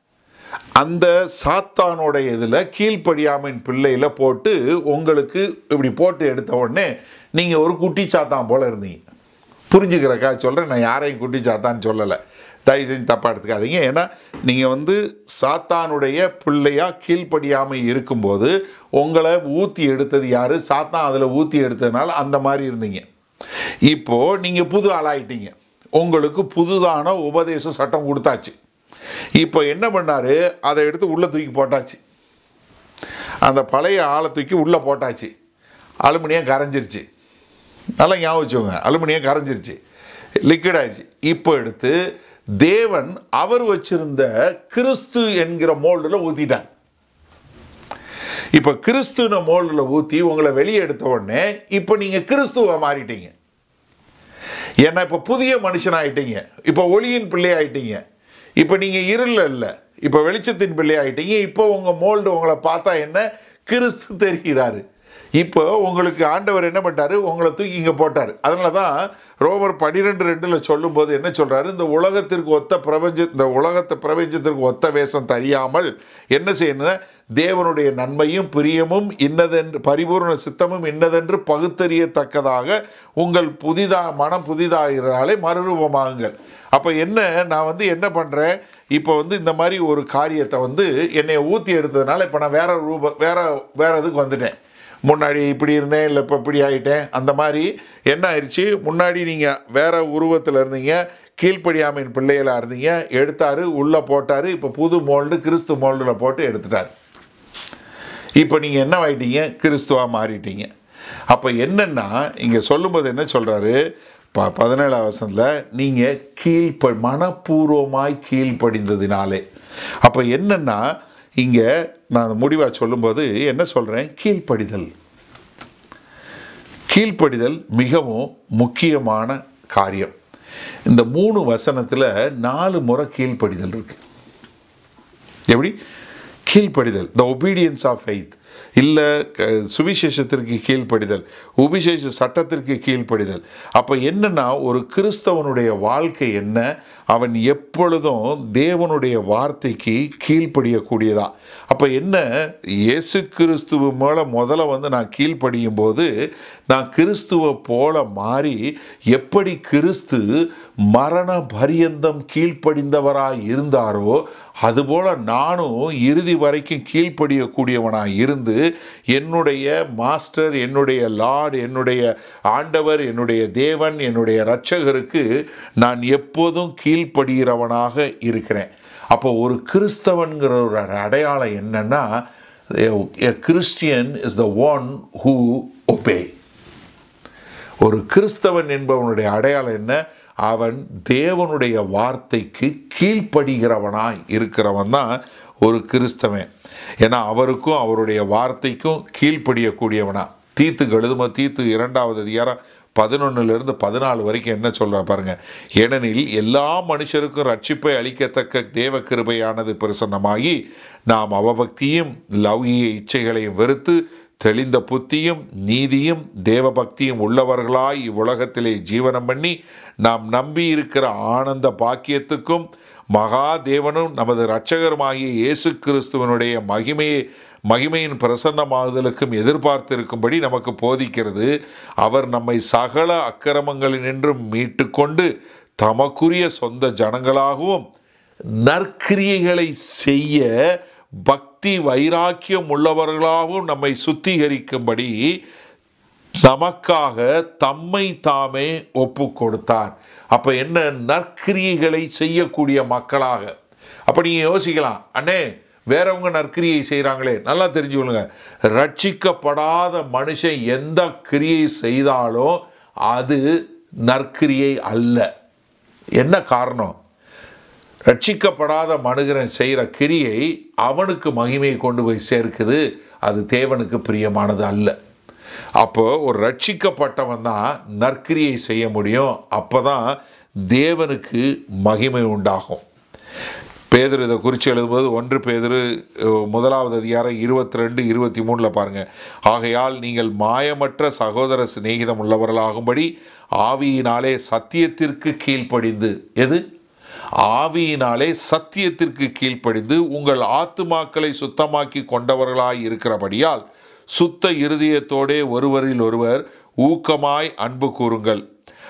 அந்த சாத்தானோட இதில் கீழ்ப்படியாமையின் பிள்ளையில் போட்டு உங்களுக்கு இப்படி போட்டு எடுத்த உடனே நீங்கள் ஒரு குட்டி சாத்தான் போல் இருந்தீங்க புரிஞ்சுக்கிறக்கா சொல்கிறேன் நான் யாரையும் குட்டி சாத்தான்னு சொல்லலை தயவு செஞ்சு தப்பாக எடுத்துக்காதீங்க ஏன்னா நீங்கள் வந்து சாத்தானுடைய பிள்ளையா கீழ்ப்படியாமல் இருக்கும்போது உங்களை ஊற்றி எடுத்தது யார் சாத்தான் அதில் ஊற்றி எடுத்ததுனால அந்த மாதிரி இருந்தீங்க இப்போது நீங்கள் புது ஆளாயிட்டீங்க உங்களுக்கு புதுதான உபதேச சட்டம் கொடுத்தாச்சு இப்போ என்ன பண்ணாரு அதை எடுத்து உள்ளே தூக்கி போட்டாச்சு அந்த பழைய ஆளை தூக்கி உள்ளே போட்டாச்சு அலுமினியம் கரைஞ்சிருச்சு நல்லா ஞாபகம் வச்சுக்கோங்க அலுமினியம் கரைஞ்சிருச்சு லிக்விட் ஆயிடுச்சு இப்போ எடுத்து தேவன் அவர் வச்சிருந்த கிறிஸ்து என்கிற மோல்டில் ஊற்றிட்டார் இப்போ கிறிஸ்துன மோல்டில் ஊற்றி உங்களை வெளியே எடுத்த உடனே இப்போ நீங்கள் கிறிஸ்துவை மாறிட்டீங்க ஏன்னா இப்போ புதிய மனுஷன் ஆயிட்டீங்க இப்போ ஒளியின் பிள்ளை ஆயிட்டீங்க இப்போ நீங்கள் இருளில் இல்லை இப்போ வெளிச்சத்தின் பிள்ளை ஆயிட்டீங்க இப்போ உங்கள் மோல்டு உங்களை பார்த்தா என்ன கிறிஸ்து தெரிகிறாரு இப்போ உங்களுக்கு ஆண்டவர் என்ன பண்ணிட்டாரு உங்களை தூக்கி இங்கே போட்டார் அதனால தான் ரோமர் பன்னிரெண்டு ரெண்டில் சொல்லும்போது என்ன சொல்கிறாரு இந்த உலகத்திற்கு ஒத்த பிரபஞ்ச இந்த உலகத்தை பிரபஞ்சத்திற்கு ஒத்த வேஷம் தெரியாமல் என்ன செய்யணும்னா தேவனுடைய நன்மையும் பிரியமும் இன்னதென்று பரிபூர்ண சித்தமும் இன்னதென்று பகுத்தறியத்தக்கதாக உங்கள் புதிதா மனம் புதிதாகிறதாலே மறுரூபமாகுங்கள் அப்போ என்ன நான் வந்து என்ன பண்ணுறேன் இப்போ வந்து இந்த மாதிரி ஒரு காரியத்தை வந்து என்னை ஊற்றி எடுத்ததுனால இப்போ நான் வேற ரூப வேற வேற இதுக்கு வந்துட்டேன் முன்னாடி இப்படி இருந்தேன் இல்லை இப்போ இப்படி ஆகிட்டேன் அந்த மாதிரி என்ன ஆயிடுச்சு முன்னாடி நீங்கள் வேற உருவத்தில் இருந்தீங்க கீழ்ப்படியாமையின் பிள்ளைகளாக இருந்தீங்க எடுத்தார் உள்ளே போட்டார் இப்போ புது மோல்டு கிறிஸ்து மோல்டில் போட்டு எடுத்துட்டார் இப்போ நீங்கள் என்ன ஆயிட்டீங்க கிறிஸ்துவாக மாறிட்டீங்க அப்போ என்னென்னா இங்கே சொல்லும்போது என்ன சொல்கிறாரு ப பதினேழாம் வசனத்தில் நீங்கள் கீழ்ப்ப மனப்பூர்வமாய் கீழ்ப்படிந்ததினாலே அப்போ என்னென்னா இங்கே நான் முடிவாக சொல்லும்போது என்ன சொல்கிறேன் கீழ்ப்படிதல் கீழ்ப்படிதல் மிகவும் முக்கியமான காரியம் இந்த மூணு வசனத்தில் நாலு முறை கீழ்ப்படிதல் இருக்கு எப்படி கீழ்ப்படிதல் த ஒபீடியன்ஸ் ஆஃப் ஃபெய்த் இல்லை சுவிசேஷத்திற்கு கீழ்ப்படிதல் உபிசேஷ சட்டத்திற்கு கீழ்ப்படிதல் அப்போ என்னன்னா ஒரு கிறிஸ்தவனுடைய வாழ்க்கை என்ன அவன் எப்பொழுதும் தேவனுடைய வார்த்தைக்கு கீழ்ப்படியக்கூடியதா அப்போ என்ன இயேசு கிறிஸ்துவ மேலே முதல்ல வந்து நான் கீழ்ப்படியும் போது நான் கிறிஸ்துவை போல மாறி எப்படி கிறிஸ்து மரண பரியந்தம் கீழ்ப்படிந்தவராய் இருந்தாரோ அதுபோல நானும் இறுதி வரைக்கும் கீழ்ப்படியக்கூடியவனாய் இருந்து என்னுடைய மாஸ்டர் என்னுடைய லார்ட் என்னுடைய ஆண்டவர் என்னுடைய தேவன் என்னுடைய இரட்சகருக்கு நான் எப்போதும் கீழ்ப்படுகிறவனாக இருக்கிறேன் அப்போ ஒரு கிறிஸ்தவன்கிற ஒரு அடையாளம் என்னன்னா Christian is the one who obey ஒரு கிறிஸ்தவன் என்பவனுடைய அடையாளம் என்ன அவன் தேவனுடைய வார்த்தைக்கு கீழ்ப்படுகிறவனாய் இருக்கிறவன் தான் ஒரு கிறிஸ்தவன் ஏன்னா அவருக்கும் அவருடைய வார்த்தைக்கும் கீழ்ப்படியக்கூடியவனா தீத்துக்கு எழுதுமோ தீத்து இரண்டாவது அதிகாரம் பதினொன்னுலேருந்து பதினாலு வரைக்கும் என்ன சொல்ற பாருங்க ஏனெனில் எல்லா மனுஷருக்கும் ரட்சிப்பை அளிக்கத்தக்க தேவ கிருபையானது பிரசன்னமாகி நாம் அவபக்தியும் லௌகிய இச்சைகளையும் வெறுத்து தெளிந்த புத்தியும் நீதியும் தேவபக்தியும் உள்ளவர்களாய் இவ்வுலகத்திலே ஜீவனம் பண்ணி நாம் நம்பி இருக்கிற ஆனந்த பாக்கியத்துக்கும் மகா தேவனும் நமது இரட்சகருமாகிய இயேசு கிறிஸ்துவனுடைய மகிமையை மகிமையின் பிரசன்னமாகுதலுக்கும் எதிர்பார்த்திருக்கும்படி நமக்கு போதிக்கிறது அவர் நம்மை சகல அக்கிரமங்களினின்றும் மீட்டுக்கொண்டு தமக்குரிய சொந்த ஜனங்களாகவும் நற்கிரியைகளை செய்ய பக்தி வைராக்கியம் உள்ளவர்களாகவும் நம்மை சுத்திகரிக்கும்படி நமக்காக தம்மை தாமே ஒப்பு கொடுத்தார் அப்ப என்ன நற்கிரியைகளை செய்யக்கூடிய மக்களாக அப்ப நீங்க யோசிக்கலாம் அண்ணே வேறவங்க நற்கிரியை செய்கிறாங்களே நல்லா தெரிஞ்சுக்கொள்ளுங்க ரட்சிக்கப்படாத மனுஷன் எந்த கிரியை செய்தாலும் அது நற்கிரியை அல்ல என்ன காரணம் ரட்சிக்கப்படாத மனுகரன் செய்கிற கிரியை அவனுக்கு மகிமையை கொண்டு போய் சேர்க்குது அது தேவனுக்கு பிரியமானது அல்ல அப்போ ஒரு ரட்சிக்கப்பட்டவன் தான் நற்கிரியை செய்ய முடியும் அப்போ தான் தேவனுக்கு மகிமை உண்டாகும் பேதர் இதை குறித்து எழுதும்போது ஒன்று பேதர் முதலாவது அதிகாரம் இருபத்தி ரெண்டு இருபத்தி மூணில் பாருங்கள் ஆகையால் நீங்கள் மாயமற்ற சகோதர சிநேகிதம் உள்ளவர்களாகும்படி ஆவியினாலே சத்தியத்திற்கு கீழ்ப்படிந்து எது ஆவியினாலே சத்தியத்திற்கு கீழ்ப்படிந்து உங்கள் ஆத்துமாக்களை சுத்தமாக்கி கொண்டவர்களாய் இருக்கிறபடியால் சுத்த இருதயத்தோடே ஒருவரில் ஒருவர் ஊக்கமாய் அன்பு கூறுங்கள்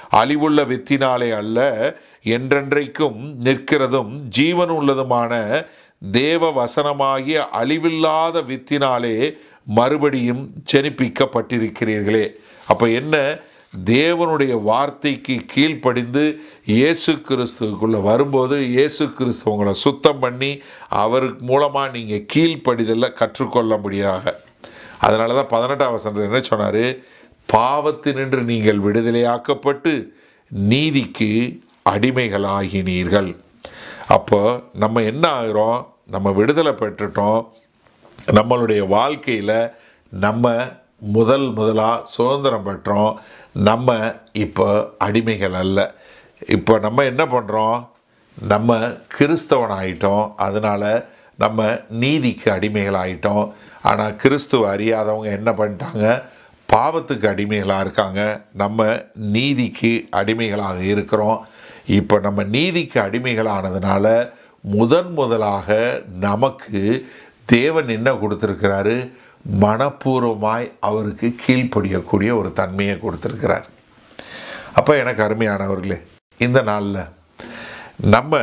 அழிவுள்ள வித்தினாலே அல்ல என்றென்றைக்கும் நிற்கிறதும் ஜீவனுள்ளதுமான தேவ வசனமாகிய அழிவில்லாத வித்தினாலே மறுபடியும் ஜெனிப்பிக்கப்பட்டிருக்கிறீர்களே அப்போ என்ன தேவனுடைய வார்த்தைக்கு கீழ்ப்படிந்து இயேசு கிறிஸ்துவுக்குள்ளே வரும்போது இயேசு கிறிஸ்து உங்களை சுத்தம் பண்ணி அவருக்கு மூலமாக நீங்கள் கீழ்ப்படிதலில் கற்றுக்கொள்ள முடியாக அதனால தான் பதினெட்டாம் வசனத்தில் என்ன சொன்னார் பாவத்தினின்று நீங்கள் விடுதலையாக்கப்பட்டு நீதிக்கு அடிமைகளாகினீர்கள் அப்போ நம்ம என்ன ஆகிறோம் நம்ம விடுதலை பெற்றுட்டோம் நம்மளுடைய வாழ்க்கையில் நம்ம முதல் முதலாக சுதந்திரம் பெற்றோம் நம்ம இப்போ அடிமைகள் அல்ல இப்போ நம்ம என்ன பண்ணுறோம் நம்ம கிறிஸ்தவன் ஆயிட்டோம் அதனால் நம்ம நீதிக்கு அடிமைகள் ஆயிட்டோம் ஆனால் கிறிஸ்துவ அறியாதவங்க என்ன பண்ணிட்டாங்க பாவத்துக்கு அடிமைகளாக இருக்காங்க நம்ம நீதிக்கு அடிமைகளாக இருக்கிறோம் இப்போ நம்ம நீதிக்கு அடிமைகளானதுனால முதன் முதலாக நமக்கு தேவன் என்ன கொடுத்துருக்கிறாரு மனப்பூர்வமாய் அவருக்கு கீழ்ப்படியக்கூடிய ஒரு தன்மையை கொடுத்துருக்கிறார் அப்போ எனக்கு அருமையானவர்களே இந்த நாளில் நம்ம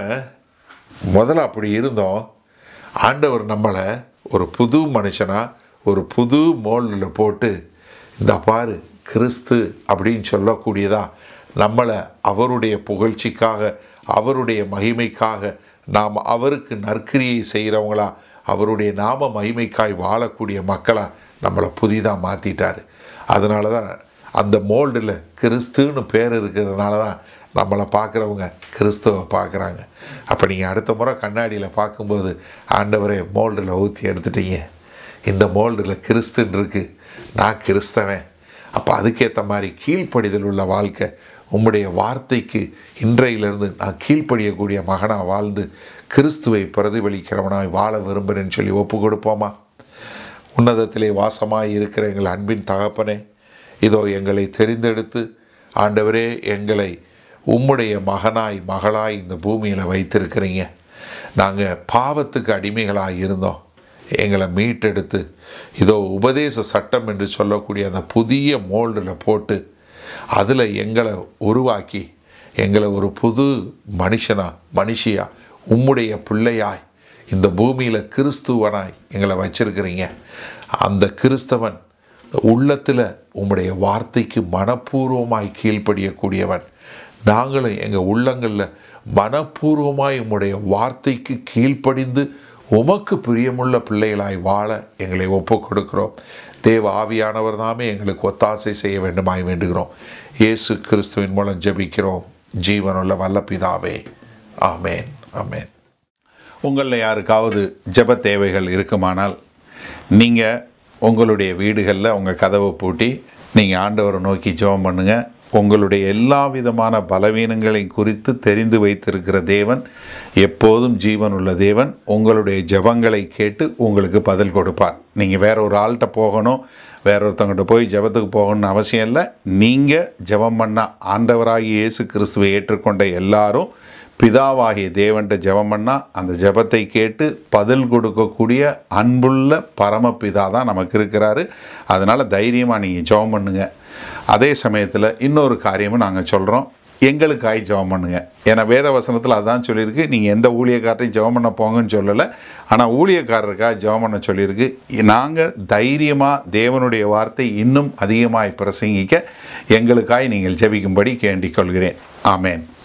முதல்ல அப்படி இருந்தோம் ஆண்டவர் நம்மளை ஒரு புது மனுஷனாக ஒரு புது மோல்டில் போட்டு இந்த பாரு கிறிஸ்து அப்படின்னு சொல்லக்கூடியதா நம்மளை அவருடைய புகழ்ச்சிக்காக அவருடைய மகிமைக்காக நாம் அவருக்கு நற்கிரியை செய்கிறவங்களா அவருடைய நாம மகிமைக்காய் வாழக்கூடிய மக்களாக நம்மளை புதிதாக மாற்றிட்டார் அதனால தான் அந்த மோல்டில் கிறிஸ்துன்னு பேர் இருக்கிறதுனால தான் நம்மளை பார்க்குறவங்க கிறிஸ்துவை பார்க்குறாங்க அப்போ நீங்கள் அடுத்த முறை கண்ணாடியில் பார்க்கும்போது ஆண்டவரே மோல்டில் ஊற்றி எடுத்துட்டீங்க இந்த மோல்டில் கிறிஸ்துன்னு இருக்குது நான் கிறிஸ்தவன் அப்போ அதுக்கேற்ற மாதிரி கீழ்ப்படிதல் உள்ள வாழ்க்கை உம்முடைய வார்த்தைக்கு இன்றையிலிருந்து நான் கீழ்ப்படியக்கூடிய மகனாக வாழ்ந்து கிறிஸ்துவை பிரதிபலிக்கிறவனாய் வாழ விரும்புகிறேன்னு சொல்லி ஒப்பு கொடுப்போமா உன்னதத்திலே வாசமாய் இருக்கிற எங்கள் அன்பின் தகப்பனே இதோ எங்களை தெரிந்தெடுத்து ஆண்டவரே எங்களை உம்முடைய மகனாய் மகளாய் இந்த பூமியில் வைத்திருக்கிறீங்க நாங்கள் பாவத்துக்கு அடிமைகளாக இருந்தோம் எங்களை மீட்டெடுத்து இதோ உபதேச சட்டம் என்று சொல்லக்கூடிய அந்த புதிய மோல்டில் போட்டு அதில் எங்களை உருவாக்கி எங்களை ஒரு புது மனுஷனா மனுஷியா உம்முடைய பிள்ளையாய் இந்த பூமியில் கிறிஸ்துவனாய் எங்களை வச்சிருக்கிறீங்க அந்த கிறிஸ்தவன் உள்ளத்தில் உம்முடைய வார்த்தைக்கு மனப்பூர்வமாய் கீழ்ப்படியக்கூடியவன் நாங்களும் எங்கள் உள்ளங்களில் மனப்பூர்வமாய் உம்முடைய வார்த்தைக்கு கீழ்ப்படிந்து உமக்கு பிரியமுள்ள பிள்ளைகளாய் வாழ எங்களை ஒப்பு கொடுக்கிறோம் தேவ ஆவியானவர் தாமே எங்களுக்கு ஒத்தாசை செய்ய வேண்டுமாய் வேண்டுகிறோம் இயேசு கிறிஸ்துவின் மூலம் ஜெபிக்கிறோம் ஜீவனுள்ள வல்ல பிதாவே ஆமேன் ஆமேன் உங்களில் யாருக்காவது ஜெப தேவைகள் இருக்குமானால் நீங்கள் உங்களுடைய வீடுகளில் உங்கள் கதவை பூட்டி நீங்கள் ஆண்டவரை நோக்கி ஜெபம் பண்ணுங்கள் உங்களுடைய எல்லா விதமான பலவீனங்களை குறித்து தெரிந்து வைத்திருக்கிற தேவன் எப்போதும் ஜீவன் உள்ள தேவன் உங்களுடைய ஜெபங்களை கேட்டு உங்களுக்கு பதில் கொடுப்பார் நீங்கள் வேற ஒரு ஆள்கிட்ட போகணும் வேற ஒருத்தவங்கிட்ட போய் ஜெபத்துக்கு போகணும்னு அவசியம் இல்லை நீங்கள் ஜெபம் பண்ண ஆண்டவராகிய இயேசு கிறிஸ்துவை ஏற்றுக்கொண்ட எல்லாரும் பிதாவாகிய தேவன்ட்ட ஜெபம் பண்ணால் அந்த ஜெபத்தை கேட்டு பதில் கொடுக்கக்கூடிய அன்புள்ள பரமபிதா தான் நமக்கு இருக்கிறாரு அதனால் தைரியமாக நீங்கள் ஜெபம் பண்ணுங்க அதே சமயத்தில் இன்னொரு காரியமும் நாங்கள் சொல்கிறோம் எங்களுக்காய் ஜெபம் பண்ணுங்க ஏன்னா வேத வசனத்தில் அதான் சொல்லியிருக்கு நீங்கள் எந்த ஊழியக்காரரையும் ஜெபம் பண்ண போங்கன்னு சொல்லலை ஆனால் ஊழியக்காரருக்காக ஜெபம் பண்ண சொல்லியிருக்கு நாங்கள் தைரியமாக தேவனுடைய வார்த்தை இன்னும் அதிகமாய் பிரசங்கிக்க எங்களுக்காய் நீங்கள் ஜெபிக்கும்படி கேண்டிக் கொள்கிறேன் ஆமேன்